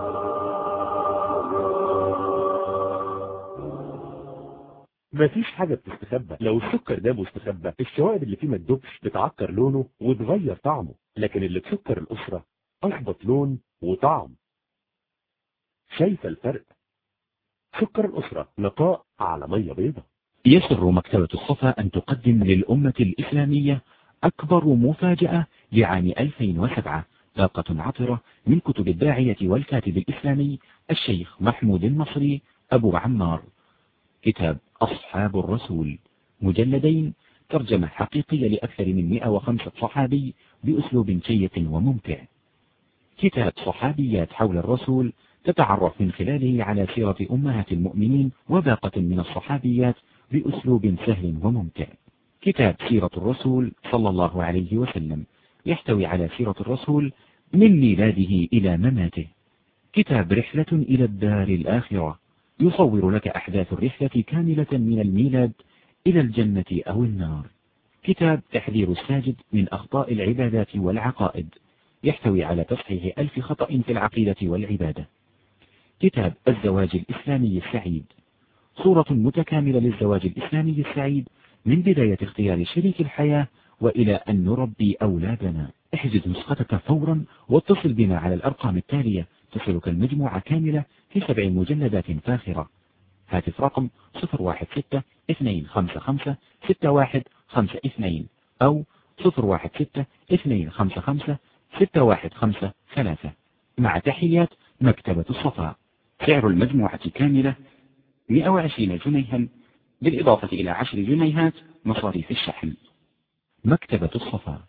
مفيش حاجة بتستخبى لو السكر ده مستخبى الشوائب اللي فيه ما تدوبش بتعكر لونه وتغير طعمه لكن اللي بسكر الأسرة أظبط لون وطعم شايفة الفرق سكر الأسرة نقاء على مية بيضة يسر مكتبة الصفا أن تقدم للأمة الإسلامية أكبر مفاجأة لعام 2007 باقة عطرة من كتب الداعية والكاتب الإسلامي الشيخ محمود النصري أبو عمار كتاب أصحاب الرسول مجلدين ترجمة حقيقية لأكثر من 105 صحابي بأسلوب شيق وممتع كتاب صحابيات حول الرسول تتعرف من خلاله على سيرة أمهات المؤمنين وباقة من الصحابيات بأسلوب سهل وممتع كتاب سيرة الرسول صلى الله عليه وسلم يحتوي على سيرة الرسول من ميلاده إلى مماته كتاب رحلة إلى الدار الآخرة يصور لك أحداث الرحلة كاملة من الميلاد إلى الجنة أو النار كتاب تحذير الساجد من أخطاء العبادات والعقائد يحتوي على تصحيح ألف خطأ في العقيدة والعبادة كتاب الزواج الإسلامي السعيد صورة متكاملة للزواج الإسلامي السعيد من بداية اختيار شريك الحياة وإلى أن نربي أولادنا احجز نسختك فورا واتصل بنا على الأرقام التالية تصلك المجموعة كاملة في سبع مجلدات فاخرة هاتف رقم 016 255 6152 أو 016 255 615 مع تحيات مكتبة الصفا سعر المجموعة كاملة 120 جنيها بالإضافة إلى 10 جنيهات مصاريف الشحن مكتبة الصفا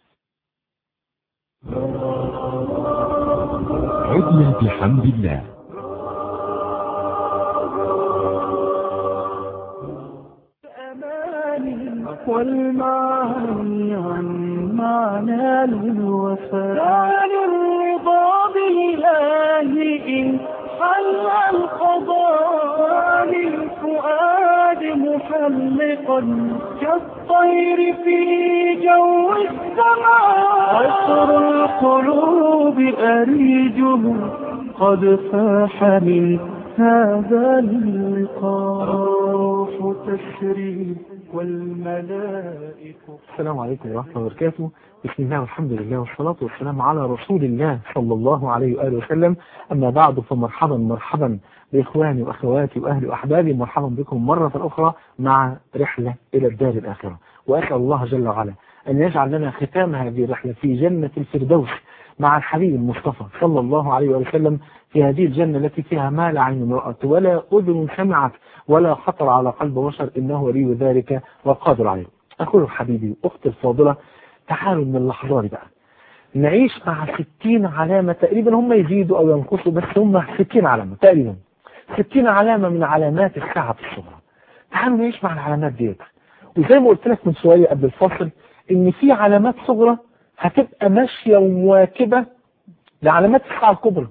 عدنا بحمد الله الأماني والمعاني عن معنى الوفاء عن الرضا بالله إن حل القضاء عن الفؤاد محلقا كالطير في جو السماء عطر القلوب أريجه قد فاح من هذا اللقاء تسري والملائكة السلام عليكم ورحمة الله وبركاته بسم الله والحمد لله والصلاة والسلام على رسول الله صلى الله عليه وآله وسلم أما بعد فمرحبا مرحبا بإخواني وأخواتي وأهلي وأحبابي مرحبا بكم مرة أخرى مع رحلة إلى الدار الآخرة وأسأل الله جل وعلا أن يجعل لنا ختام هذه الرحلة في جنة الفردوس مع الحبيب المصطفى صلى الله عليه وسلم في هذه الجنة التي فيها ما لا عين رأت ولا أذن سمعت ولا خطر على قلب بشر إنه ولي ذلك والقادر عليه أخوي حبيبي أختي الفاضلة تعالوا من اللحظات بقى نعيش مع 60 علامة تقريبا هم يزيدوا أو ينقصوا بس هم 60 علامة تقريبا 60 علامة من علامات الساعة الصغرى تعالوا نعيش مع العلامات ديت وزي ما قلت لك من شوية قبل الفصل إن في علامات صغرى هتبقى ماشية ومواكبة لعلامات الساعة الكبرى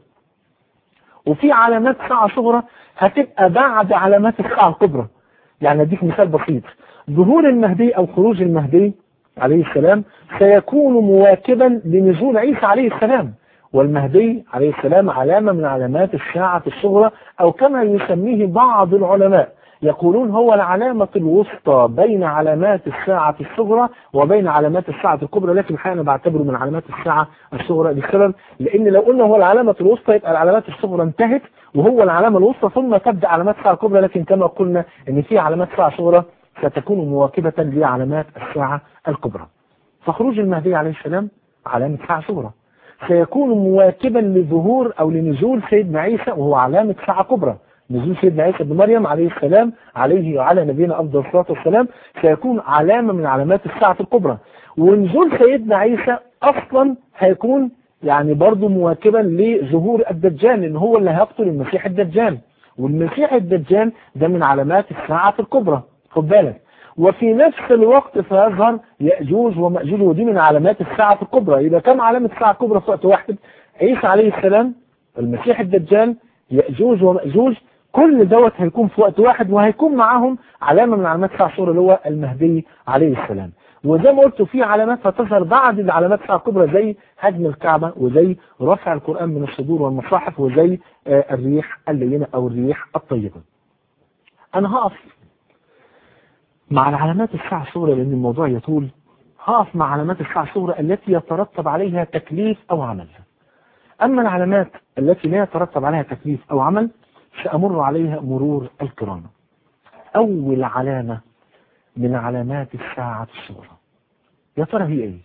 وفي علامات ساعة صغرى هتبقى بعد علامات الساعة الكبرى يعني اديك مثال بسيط ظهور المهدي او خروج المهدي عليه السلام سيكون مواكبا لنزول عيسى عليه السلام والمهدي عليه السلام علامة من علامات الساعة الصغرى او كما يسميه بعض العلماء يقولون هو العلامة الوسطى بين علامات الساعة الصغرى وبين علامات الساعة الكبرى لكن الحقيقة أنا بعتبره من علامات الساعة الصغرى لسبب لأن لو قلنا هو العلامة الوسطى يبقى العلامات الصغرى انتهت وهو العلامة الوسطى ثم تبدأ علامات الساعة الكبرى لكن كما قلنا أن في علامات الساعة الصغرى ستكون مواكبة لعلامات الساعة الكبرى فخروج المهدي عليه السلام علامة ساعة صغرى سيكون مواكبا لظهور أو لنزول سيدنا عيسى وهو علامة ساعة كبرى نزول سيدنا عيسى بن مريم عليه السلام عليه وعلى نبينا أفضل الصلاة والسلام سيكون علامة من علامات الساعة الكبرى ونزول سيدنا عيسى أصلا هيكون يعني برضه مواكبا لظهور الدجال لأن هو اللي هيقتل المسيح الدجال والمسيح الدجال ده من علامات الساعة الكبرى خد بالك وفي نفس الوقت سيظهر يأجوج ومأجوج ودي من علامات الساعة الكبرى يبقى كم علامة الساعة الكبرى في وقت واحد عيسى عليه السلام المسيح الدجال يأجوج ومأجوج كل دوت هيكون في وقت واحد وهيكون معاهم علامة من علامات الساعة الصغرى اللي هو المهدي عليه السلام وزي ما قلت في علامات هتظهر بعد العلامات الساعة الكبرى زي هدم الكعبة وزي رفع القرآن من الصدور والمصاحف وزي آه الريح اللينة أو الريح الطيبة أنا هقف مع العلامات الساعة الصغرى لأن الموضوع يطول هقف مع علامات الساعة الصغرى التي يترتب عليها تكليف أو عمل أما العلامات التي لا يترتب عليها تكليف أو عمل سأمر عليها مرور الكرام أول علامة من علامات الساعة الصغرى يا ترى هي إيه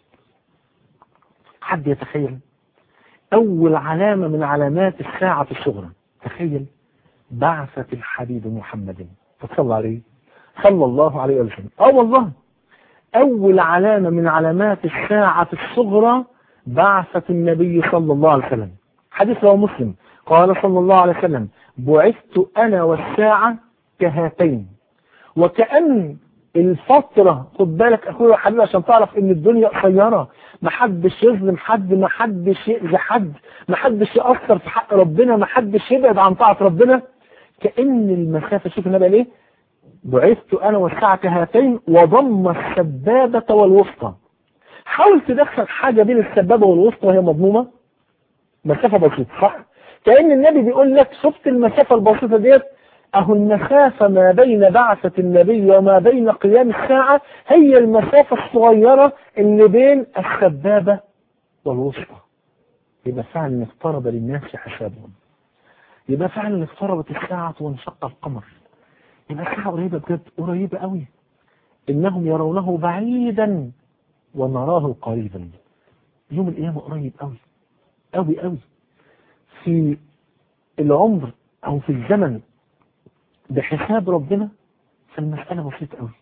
حد يتخيل أول علامة من علامات الساعة الصغرى تخيل بعثة الحبيب محمد فصلى عليه صلى الله عليه وسلم اه والله أول علامة من علامات الساعة الصغرى بعثة النبي صلى الله عليه وسلم حديث رواه مسلم قال صلى الله عليه وسلم بعثت أنا والساعة كهاتين وكأن الفترة خد بالك أخويا وحبيبي عشان تعرف إن الدنيا قصيرة محدش يظلم حد محدش يأذي حد محدش يأثر في حق ربنا محدش يبعد عن طاعة ربنا كأن المسافة شوف النبي قال إيه بعثت أنا والساعة كهاتين وضم السبابة والوسطى حاول تدخل حاجة بين السبابة والوسطى وهي مضمومة مسافة بسيطة صح كأن النبي بيقول لك شفت المسافة البسيطة ديت أهو المسافة ما بين بعثة النبي وما بين قيام الساعة هي المسافة الصغيرة اللي بين السبابة والوسطى يبقى فعلا اقترب للناس حسابهم يبقى فعلا اقتربت الساعة وانشق القمر يبقى الساعة قريبة بجد قريبة قوي إنهم يرونه بعيدا ونراه قريبا يوم القيامة قريب قوي قوي قوي في العمر أو في الزمن بحساب ربنا فالمسألة بسيطة قوي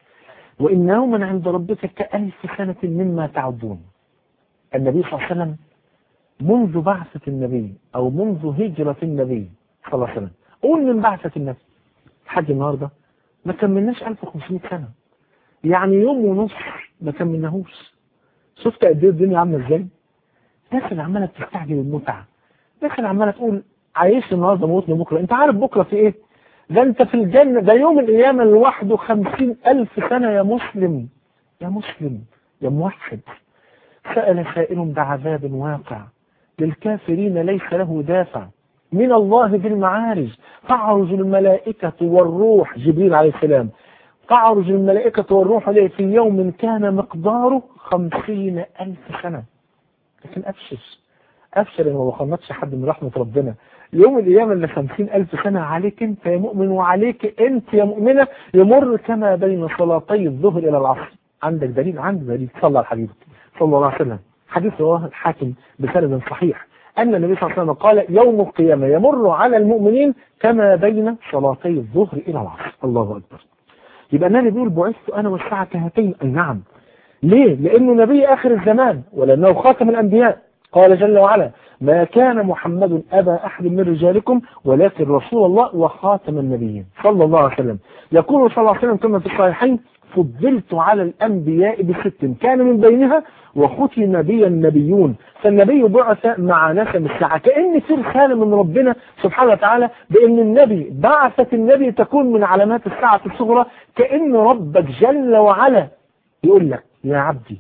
وإن يوما عند ربك كألف سنة مما تعدون النبي صلى الله عليه وسلم منذ بعثة النبي أو منذ هجرة النبي صلى الله عليه وسلم قول من بعثة النبي لحد النهاردة ما كملناش 1500 سنة يعني يوم ونص ما كملناهوش شفت قد ايه الدنيا عامله ازاي؟ الناس اللي عماله بتستعجل المتعه الناس اللي عماله تقول عايش النهارده موتني بكره انت عارف بكره في ايه؟ ده انت في الجنه ده يوم القيامه لوحده خمسين ألف سنه يا مسلم يا مسلم يا موحد سأل سائل بعذاب واقع للكافرين ليس له دافع من الله بالمعارج تعرج الملائكة والروح جبريل عليه السلام تعرج الملائكة والروح إليه في يوم كان مقداره خمسين ألف سنة لكن أبشر أبشر إنه ما خلصش حد من رحمة ربنا يوم القيامة اللي خمسين ألف سنة عليك أنت يا مؤمن وعليك أنت يا مؤمنة يمر كما بين صلاتي الظهر إلى العصر عندك دليل عندك دليل صلى على حبيبك صلى الله عليه وسلم حديث رواه الحاكم بسند صحيح أن النبي صلى الله عليه وسلم قال يوم القيامة يمر على المؤمنين كما بين صلاتي الظهر إلى العصر الله أكبر يبقى النبي بيقول بعثت أنا والساعة كهاتين أي نعم ليه؟ لأنه نبي آخر الزمان ولأنه خاتم الأنبياء قال جل وعلا ما كان محمد أبا أحد من رجالكم ولكن رسول الله وخاتم النبيين صلى الله عليه وسلم يقول صلى الله عليه وسلم كما في الصحيحين فضلت على الأنبياء بست كان من بينها وختم بي النبيون فالنبي بعث مع نسم الساعة كأن في رسالة من ربنا سبحانه وتعالى بأن النبي بعثة النبي تكون من علامات الساعة الصغرى كأن ربك جل وعلا يقول لك يا عبدي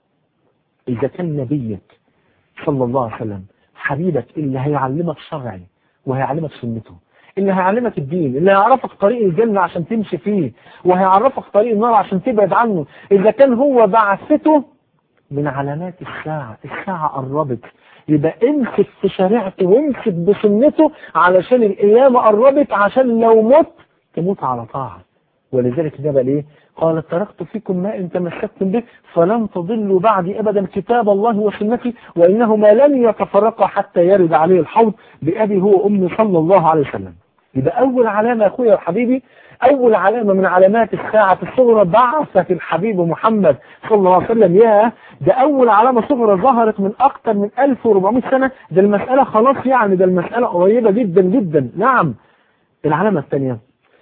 إذا كان نبيك صلى الله عليه وسلم حبيبك اللي هيعلمك شرعي وهيعلمك سنته اللي هيعلمك الدين اللي هيعرفك طريق الجنة عشان تمشي فيه وهيعرفك طريق النار عشان تبعد عنه إذا كان هو بعثته من علامات الساعة الساعة قربت يبقى امسك في شريعته وامسك بسنته علشان القيامة قربت عشان لو مت تموت على طاعة ولذلك ده بقى ايه قال تركت فيكم ما ان تمسكتم به فلن تضلوا بعدي ابدا كتاب الله وسنتي وانهما لن يتفرقا حتى يرد عليه الحوض بابي هو امي صلى الله عليه وسلم يبقى اول علامه يا اخويا وحبيبي اول علامه من علامات الساعه الصغرى بعثه الحبيب محمد صلى الله عليه وسلم يا ده اول علامه صغرى ظهرت من اكثر من 1400 سنه ده المساله خلاص يعني ده المساله قريبه جدا جدا نعم العلامه الثانيه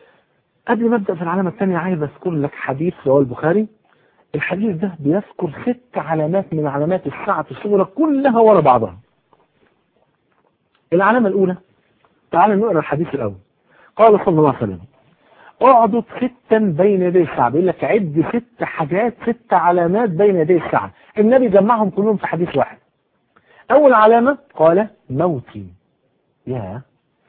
قبل ما ابدا في العلامه الثانيه عايز اذكر لك حديث رواه البخاري الحديث ده بيذكر ست علامات من علامات الساعه الصغرى كلها ورا بعضها العلامه الاولى تعال نقرا الحديث الاول قال صلى الله عليه وسلم اعدد ستا بين يدي الساعة بيقول لك عد ست حاجات ست علامات بين يدي الساعة النبي جمعهم كلهم في حديث واحد أول علامة قال موتي يا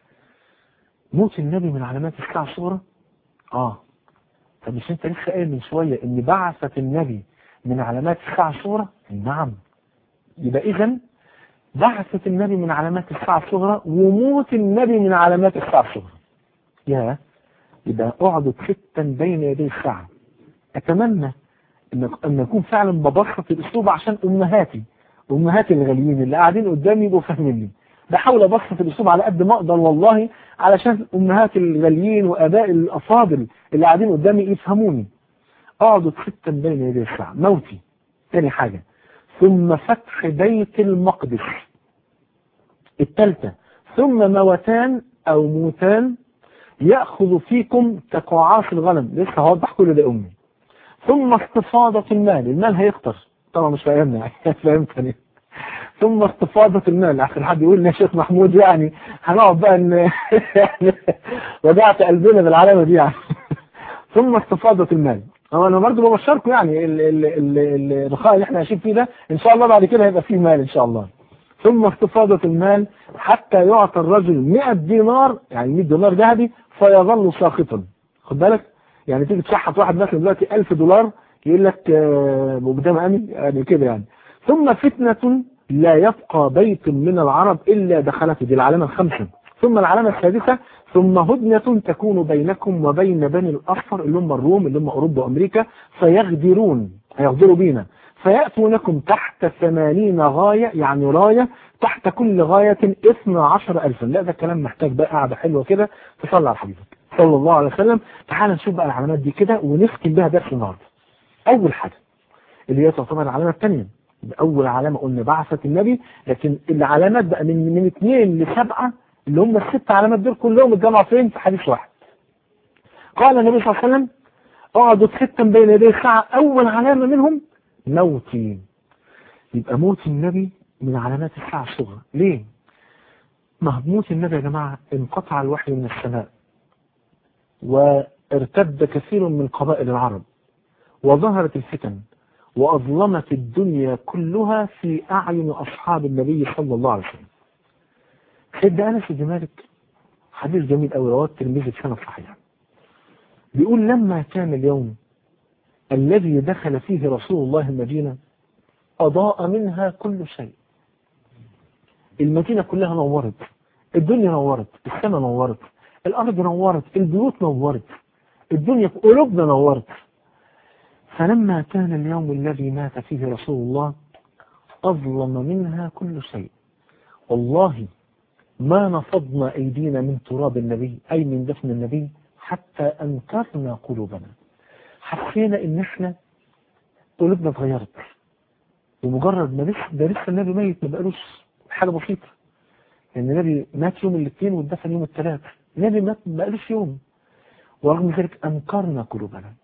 موت النبي من علامات الساعة الصغرى اه طب مش انت لسه قايل من شوية ان بعثة النبي من علامات الساعة الصغرى نعم يبقى اذا بعثة النبي من علامات الساعة الصغرى وموت النبي من علامات الساعة الصغرى يا يبقى اعدد ستا بين يدي الساعة اتمنى ان ان اكون فعلا ببسط الاسلوب عشان امهاتي امهاتي الغاليين اللي قاعدين قدامي يبقوا فاهميني بحاول ابسط الاسلوب على قد ما اقدر والله علشان امهاتي الغاليين واباء الافاضل اللي قاعدين قدامي يفهموني اعدد ستا بين يدي الساعة موتي تاني حاجة ثم فتح بيت المقدس الثالثة ثم موتان او موتان يأخذ فيكم كقعاص الغنم لسه هوضح كل ده أمي ثم استفاضة المال المال هيكتر طبعا مش فاهمنا يعني فهمتني ثم استفاضة المال عشان حد يقول لي يا شيخ محمود يعني هنقعد بقى ان يعني وجعت قلبنا بالعلامة دي يعني ثم استفاضة المال هو انا برضو ببشركم يعني ال- ال- ال- الرخاء اللي احنا عايشين فيه ده ان شاء الله بعد كده هيبقى فيه مال ان شاء الله ثم استفاضة المال حتى يعطى الرجل 100 دينار يعني 100 دينار ذهبي فيظل ساخطا خد بالك يعني تيجي تشحت واحد مثلا دلوقتي 1000 دولار يقول لك آه، قدام امي يعني كده يعني ثم فتنة لا يبقى بيت من العرب الا دخلته دي العلامة الخامسة ثم العلامة السادسة ثم هدنة تكون بينكم وبين بني الأصفر اللي هم الروم اللي هم أوروبا وأمريكا فيغدرون هيغدروا بينا فيأتونكم تحت ثمانين غاية يعني راية تحت كل غاية اثنى عشر ألفا لا ده كلام محتاج بقى قاعدة حلوة كده تصلي على حبيبك صلى الله عليه وسلم تعال نشوف بقى العلامات دي كده ونختم بها درس النهارده أول حاجة اللي هي تعتبر العلامة الثانية أول علامة قلنا بعثة النبي لكن العلامات بقى من من اثنين لسبعة اللي هم الست علامات دول كلهم اتجمعوا فين في حديث واحد قال النبي صلى الله عليه وسلم اقعدوا ستا بين يدي الساعة أول علامة منهم موتي يبقى موت النبي من علامات الساعة الصغرى ليه؟ ما موت النبي يا جماعة انقطع الوحي من السماء وارتد كثير من قبائل العرب وظهرت الفتن وأظلمت الدنيا كلها في أعين أصحاب النبي صلى الله عليه وسلم سيدنا أنس بن مالك حديث جميل قوي رواه الترمذي في سنة صحيحة بيقول لما كان اليوم الذي دخل فيه رسول الله المدينة أضاء منها كل شيء المدينة كلها نورت الدنيا نورت السماء نورت الأرض نورت البيوت نورت الدنيا قلوبنا نورت فلما كان اليوم الذي مات فيه رسول الله أظلم منها كل شيء والله ما نفضنا أيدينا من تراب النبي أي من دفن النبي حتى أنكرنا قلوبنا حسينا إن إحنا قلوبنا اتغيرت ومجرد ما لسه ده لسه النبي ميت ما بقالوش حاجة بسيطة لأن النبي مات يوم الاثنين واتدفن يوم الثلاث النبي مات ما بقالوش يوم ورغم ذلك أنكرنا قلوبنا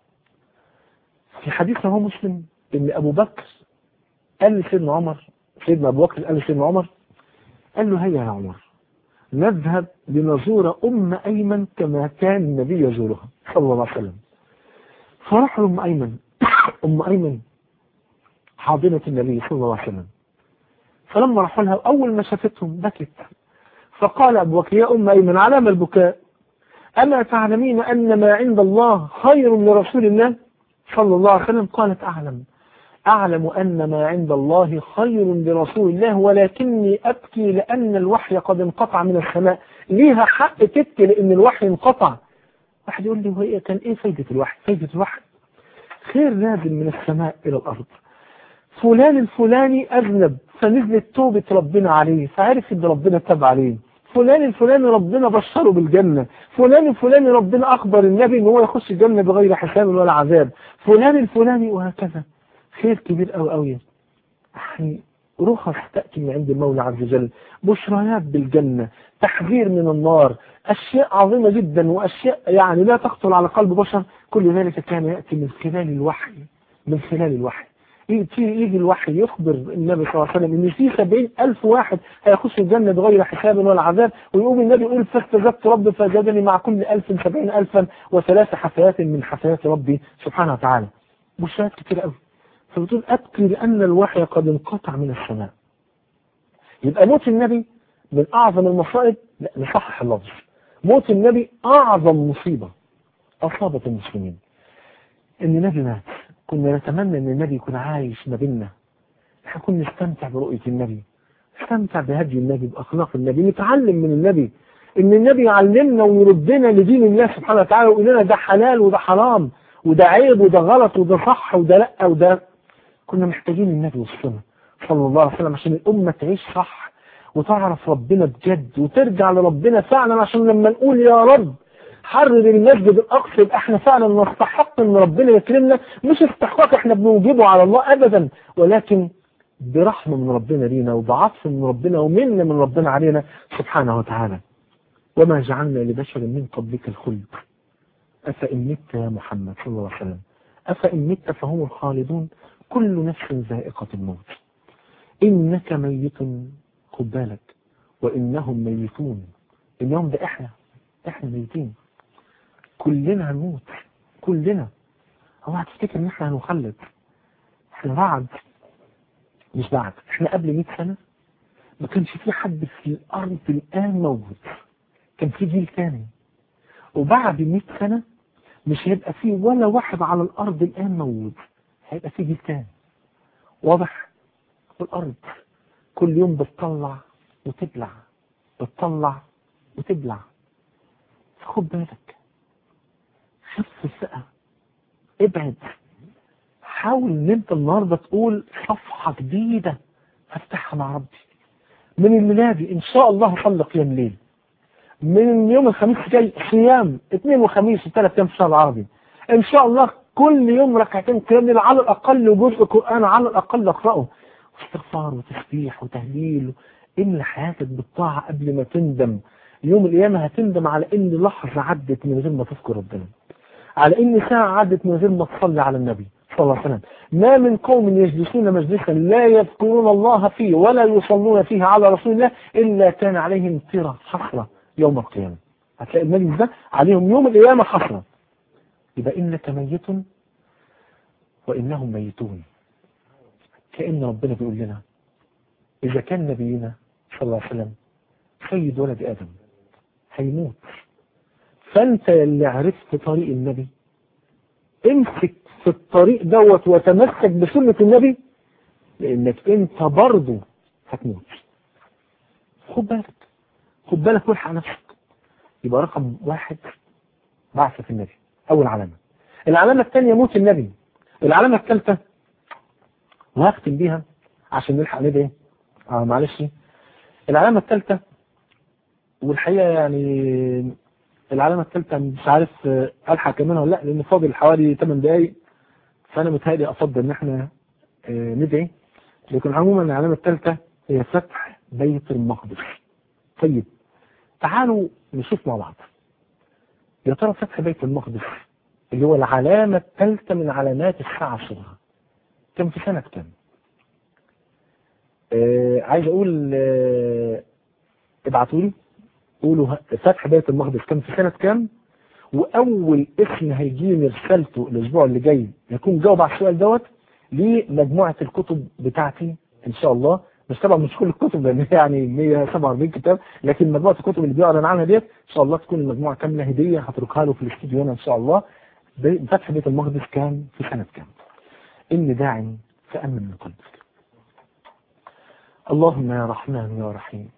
في حديث رواه مسلم إن أبو بكر قال لسيدنا عمر سيدنا أبو بكر قال لسيدنا عمر قال له هيا يا عمر نذهب لنزور أم أيمن كما كان النبي يزورها صلى الله عليه وسلم فراح لأم أيمن أم أيمن حاضنة النبي صلى الله عليه وسلم فلما راحوا لها أول ما شافتهم بكت فقال أبو بكر يا أم أيمن علام البكاء أما تعلمين أن ما عند الله خير لرسول الله صلى الله عليه وسلم قالت أعلم أعلم أن ما عند الله خير لرسول الله ولكني أبكي لأن الوحي قد انقطع من السماء ليها حق تبكي لأن الوحي انقطع واحد يقول لي وهي كان إيه فايدة الوحي فايدة الوحي خير نازل من السماء إلى الأرض فلان الفلاني أذنب فنزلت توبة ربنا عليه فعرف إن ربنا تاب عليه فلان الفلاني ربنا بشره بالجنة فلان الفلاني ربنا أخبر النبي إن هو يخش الجنة بغير حساب ولا عذاب فلان الفلاني وهكذا خير كبير قوي قوي يعني رخص تأتي من عند المولى عز وجل بشريات بالجنة تحذير من النار أشياء عظيمة جدا وأشياء يعني لا تخطر على قلب بشر كل ذلك كان يأتي من خلال الوحي من خلال الوحي يجي يجي الوحي يخبر النبي صلى الله عليه وسلم ان في سبعين ألف واحد هيخش الجنة بغير حساب ولا عذاب ويقوم النبي يقول فاستجبت رب فزادني مع كل ألف سبعين ألفا وثلاث حسنات من حسنات ربي سبحانه وتعالى بشرات كتير قوي فبتقول أبكي لأن الوحي قد انقطع من السماء يبقى موت النبي من أعظم المصائب لا نصحح اللفظ موت النبي أعظم مصيبة أصابت المسلمين إن النبي مات كنا نتمنى إن النبي يكون عايش ما بيننا احنا كنا نستمتع برؤية النبي نستمتع بهدي النبي بأخلاق النبي نتعلم من النبي إن النبي يعلمنا ويردنا لدين الله سبحانه وتعالى ويقول لنا ده حلال وده حرام وده عيب وده غلط وده صح وده لا وده كنا محتاجين النبي وسطنا صلى الله عليه وسلم عشان الأمة تعيش صح وتعرف ربنا بجد وترجع لربنا فعلا عشان لما نقول يا رب حرر المسجد الأقصى يبقى احنا فعلا نستحق ان ربنا يكرمنا مش استحقاق احنا بنوجبه على الله ابدا ولكن برحمة من ربنا لينا وبعطف من ربنا ومنة من ربنا علينا سبحانه وتعالى وما جعلنا لبشر من قبلك الخلد أفإن مت يا محمد صلى الله عليه وسلم أفإن مت فهم الخالدون كل نفس ذائقة الموت إنك ميت خد بالك وإنهم ميتون إنهم ده إحنا إحنا ميتين كلنا هنموت كلنا اوعى تفتكر ان احنا هنخلد احنا بعد مش بعد احنا قبل 100 سنة ما كانش في حد في الارض الان موجود كان في جيل تاني وبعد 100 سنة مش هيبقى في ولا واحد على الارض الان موجود هيبقى في جيل تاني واضح والارض كل يوم بتطلع وتبلع بتطلع وتبلع فخد بالك خف الثقة ابعد حاول ان انت النهارده تقول صفحة جديدة هفتحها مع ربي من الليلة دي ان شاء الله هصلي قيام ليل من يوم الخميس جاي صيام اثنين وخميس وثلاث ايام في الشهر العربي ان شاء الله كل يوم ركعتين قيام ليل على الاقل وجزء قران على الاقل اقراه واستغفار وتسبيح وتهليل املى حياتك بالطاعه قبل ما تندم يوم القيامه هتندم على ان لحظه عدت من غير ما تذكر ربنا على ان ساعه عدت من غير ما تصلي على النبي صلى الله عليه وسلم ما من قوم يجلسون مجلسا لا يذكرون الله فيه ولا يصلون فيه على رسول الله إلا كان عليهم ترى حسرة يوم القيامة هتلاقي المجلس ده عليهم يوم القيامة حسرة يبقى إنك ميت وإنهم ميتون كأن ربنا بيقول لنا إذا كان نبينا صلى الله عليه وسلم سيد ولد آدم هيموت فأنت اللي عرفت طريق النبي امسك في الطريق دوت وتمسك بسنة النبي لانك انت برضه هتموت خد بالك خد بالك والحق نفسك يبقى رقم واحد بعثة النبي اول علامة العلامة الثانية موت النبي العلامة الثالثة وهختم بيها عشان نلحق ندعي اه معلش العلامة الثالثة والحقيقة يعني العلامة الثالثة مش عارف ألحق كمان ولا لا لأن فاضل حوالي 8 دقايق فأنا متهيألي أفضل إن إحنا ندعي لكن عموما العلامة الثالثة هي فتح بيت المقدس طيب تعالوا نشوف مع بعض يا ترى فتح بيت المقدس اللي هو العلامة الثالثة من علامات الساعة الصغرى كم في سنة كم؟ آه عايز أقول آه ابعتوا لي قولوا فتح بيت المقدس كان في سنة كام وأول اسم هيجيني رسالته الأسبوع اللي جاي يكون جاوب على السؤال دوت لمجموعة الكتب بتاعتي إن شاء الله مش طبعا مش كل الكتب لأن يعني 147 كتاب لكن مجموعة الكتب اللي بيعلن عنها ديت إن شاء الله تكون المجموعة كاملة هدية هتركها له في الاستوديو هنا إن شاء الله فتح بيت المقدس كان في سنة كام إن داع فأمن من قلبك اللهم يا رحمن يا رحيم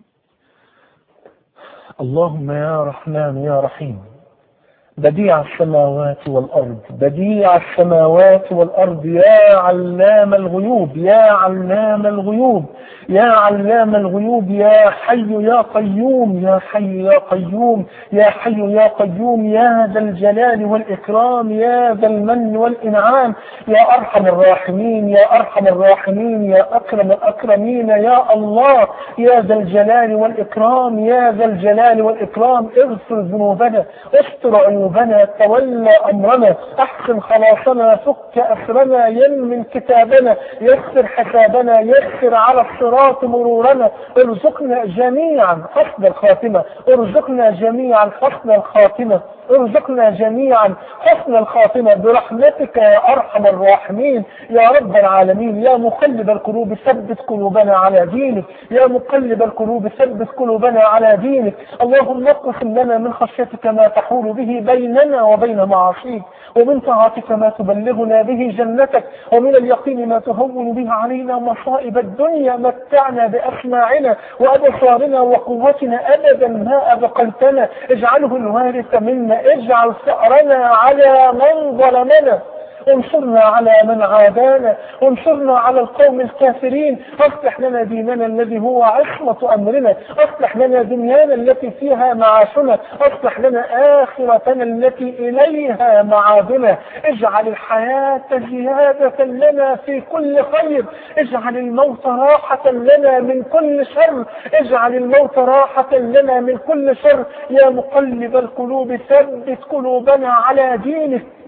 اللهم يا رحمن يا رحيم بديع السماوات والأرض بديع السماوات والأرض يا علام الغيوب يا علام الغيوب يا علام الغيوب يا حي يا قيوم يا حي يا قيوم يا حي يا قيوم يا ذا الجلال والإكرام يا ذا المن والإنعام يا أرحم الراحمين يا أرحم الراحمين يا أكرم الأكرمين يا الله يا ذا الجلال والإكرام يا ذا الجلال والإكرام اغفر ذنوبنا استر عيوبنا تولى أمرنا أحسن خلاصنا فك أسرنا يمن كتابنا يسر حسابنا يسر على الصراط مرورنا ارزقنا جميعا حسن الخاتمة ارزقنا جميعا حسن الخاتمة ارزقنا جميعا حسن الخاتمة برحمتك يا أرحم الراحمين يا رب العالمين يا مقلب القلوب ثبت قلوبنا على دينك يا مقلب القلوب ثبت قلوبنا على دينك اللهم اقسم لنا من خشيتك ما تحول به بيننا وبين معاصيك ومن طاعتك ما تبلغنا به جنتك ومن اليقين ما تهون به علينا مصائب الدنيا متعنا بأسماعنا وأبصارنا وقوتنا أبدا ما أبقيتنا اجعله الوارث منا اجعل ثأرنا على من ظلمنا انصرنا على من عادانا انصرنا على القوم الكافرين اصلح لنا ديننا الذي هو عصمة امرنا اصلح لنا دنيانا التي فيها معاشنا اصلح لنا اخرتنا التي اليها معادنا اجعل الحياة زيادة لنا في كل خير اجعل الموت راحة لنا من كل شر اجعل الموت راحة لنا من كل شر يا مقلب القلوب ثبت قلوبنا على دينك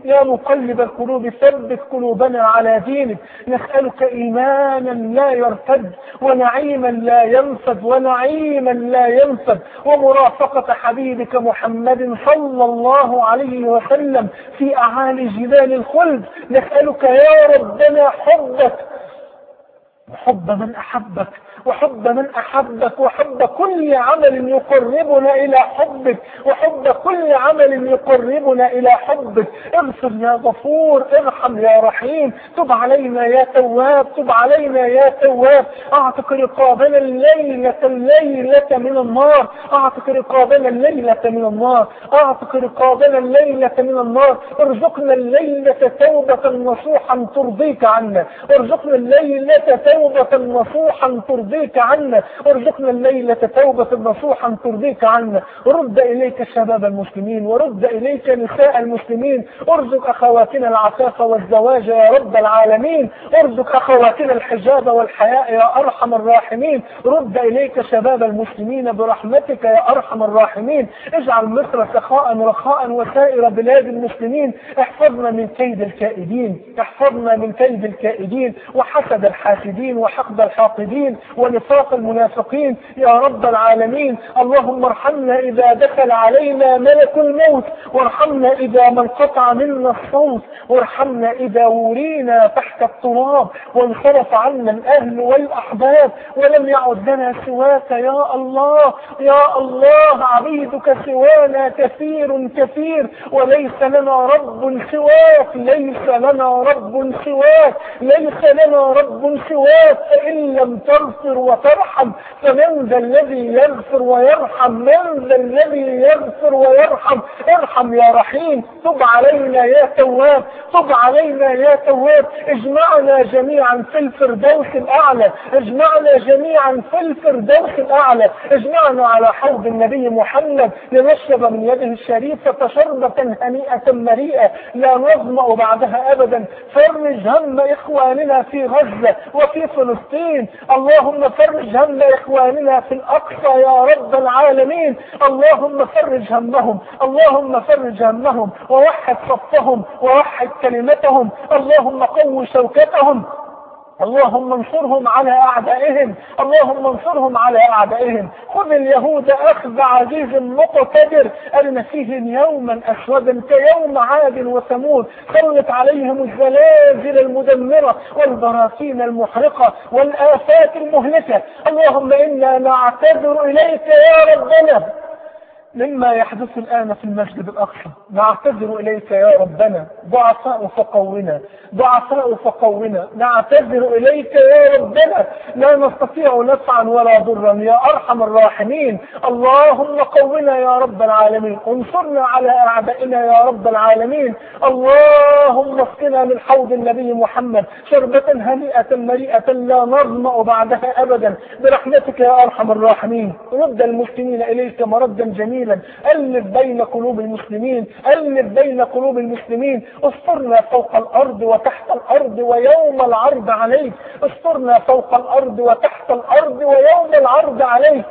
يا مقلب القلوب ثبت قلوبنا على دينك نسألك إيمانا لا يرتد ونعيما لا ينفد ونعيما لا ينفد ومرافقة حبيبك محمد صلى الله عليه وسلم في أعالي جبال الخلد نسألك يا ربنا حبك وحب من أحبك وحب من أحبك وحب كل عمل يقربنا إلى حبك وحب كل عمل يقربنا إلى حبك اغفر يا غفور ارحم يا رحيم تب علينا يا تواب تب علينا يا تواب اعتق رقابنا الليلة الليلة من النار اعتق رقابنا الليلة من النار اعتق رقابنا الليلة من النار ارزقنا الليلة توبة نصوحا ترضيك عنا ارزقنا الليلة توبة نصوحا ترضيك عنا ارزقنا الليلة توبة نصوحا ترضيك عنا رد إليك شباب المسلمين ورد إليك نساء المسلمين ارزق أخواتنا العفاف والزواج يا رب العالمين ارزق أخواتنا الحجاب والحياء يا أرحم الراحمين رد إليك شباب المسلمين برحمتك يا أرحم الراحمين اجعل مصر سخاء رخاء وسائر بلاد المسلمين احفظنا من كيد الكائدين احفظنا من كيد الكائدين وحسد الحاسدين وحقد الحاقدين ونفاق المنافقين يا رب العالمين اللهم ارحمنا إذا دخل علينا ملك الموت وارحمنا إذا ما انقطع منا الصوت وارحمنا إذا ورينا تحت التراب وانصرف عنا الأهل والأحباب ولم يعد لنا سواك يا الله يا الله عبيدك سوانا كثير كثير وليس لنا رب سواك ليس لنا رب سواك ليس لنا رب سواك فإن لم تغفر وترحم فمن ذا الذي يغفر ويرحم من ذا الذي يغفر ويرحم ارحم يا رحيم تب علينا يا تواب تب علينا يا تواب اجمعنا جميعا في الفردوس الاعلى اجمعنا جميعا في الفردوس الاعلى اجمعنا على حوض النبي محمد لنشرب من يده الشريفة شربة هنيئة مريئة لا نظمأ بعدها ابدا فرج هم اخواننا في غزة وفي فلسطين اللهم فرج هم اخواننا في الاقصى يا رب العالمين اللهم فرج همهم اللهم فرج همهم ووحد صفهم ووحد كلمتهم اللهم قو شوكتهم اللهم انصرهم على اعدائهم اللهم انصرهم على اعدائهم خذ اليهود اخذ عزيز مقتدر ارنا فيهم يوما اسودا كيوم عاد وثمود سلط عليهم الزلازل المدمره والبراكين المحرقه والافات المهلكه اللهم انا نعتذر اليك يا ربنا مما يحدث الآن في المسجد الأقصى نعتذر إليك يا ربنا ضعفاء فقونا ضعفاء فقونا نعتذر إليك يا ربنا لا نستطيع نفعا ولا ضرا يا أرحم الراحمين اللهم قونا يا رب العالمين انصرنا على أعدائنا يا رب العالمين اللهم اسقنا من حوض النبي محمد شربة هنيئة مليئة لا نظمأ بعدها أبدا برحمتك يا أرحم الراحمين رد المسلمين إليك مردا جميلا جميلا ألف بين قلوب المسلمين ألف بين قلوب المسلمين استرنا فوق الأرض وتحت الأرض ويوم العرض عليك استرنا فوق الأرض وتحت الأرض ويوم العرض عليك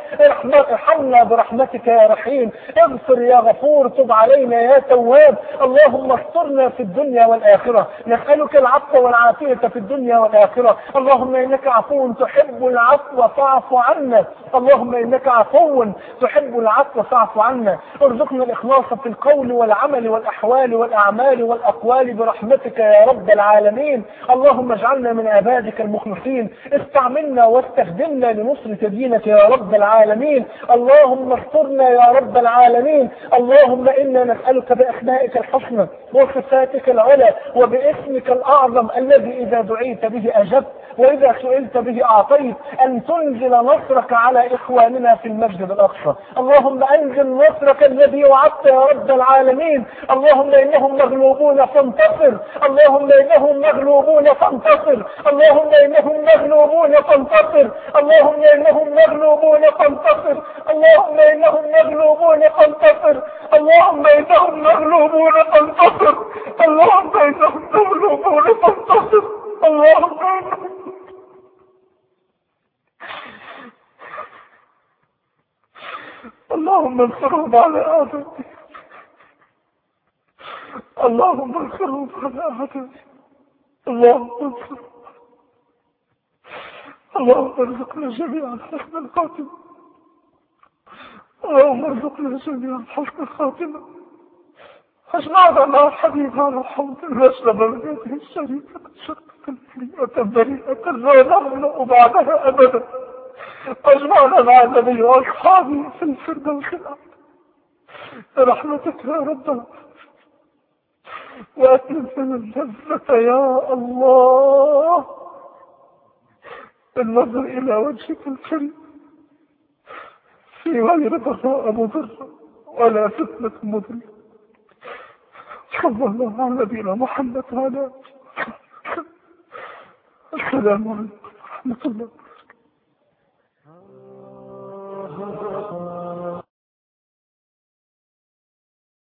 ارحمنا برحمتك يا رحيم اغفر يا غفور تب علينا يا تواب اللهم استرنا في الدنيا والآخرة نسألك العفو والعافية في الدنيا والآخرة اللهم إنك عفو تحب العفو فاعف عنا اللهم إنك عفو تحب العفو فاعف عنا ارزقنا الإخلاص في القول والعمل والأحوال والأعمال والأقوال برحمتك يا رب العالمين اللهم اجعلنا من عبادك المخلصين استعملنا واستخدمنا لنصرة دينك يا رب العالمين اللهم استرنا يا رب العالمين اللهم إنا نسألك بأسمائك الحسنى وصفاتك العلى وباسمك الأعظم الذي إذا دعيت به أجبت وإذا سئلت به أعطيت أن تنزل نصرك على إخواننا في المسجد الأقصى اللهم أنزل نصرك الذي وعدت يا رب العالمين اللهم إنهم مغلوبون فانتصر اللهم إنهم مغلوبون فانتصر اللهم إنهم مغلوبون فانتصر اللهم إنهم مغلوبون فانتصر اللهم إنهم مغلوبون فانتصر اللهم إنهم مغلوبون فانتصر اللهم إنهم مغلوبون فانتصر اللهم إنهم اللهم انصرهم على آدم اللهم انصرهم على أعدائهم اللهم انصرهم اللهم ارزقنا جميعا حسن الخاتمة اللهم ارزقنا جميعا حسن الخاتمة اجمعنا مع الحبيب على حوض المشرب من هذه الشريفة شرفة بريئة بريئة لا نغلق بعدها أبدا واجمعنا مع النبي وأصحابه في الفردوس الأعلى برحمتك يا رب العالمين وأتمم لنا اللذة يا الله النظر إلى وجهك الكريم في غير ضراء مضرة ولا فتنة مضرة صلى الله على نبينا محمد وعلى السلام عليكم ورحمة الله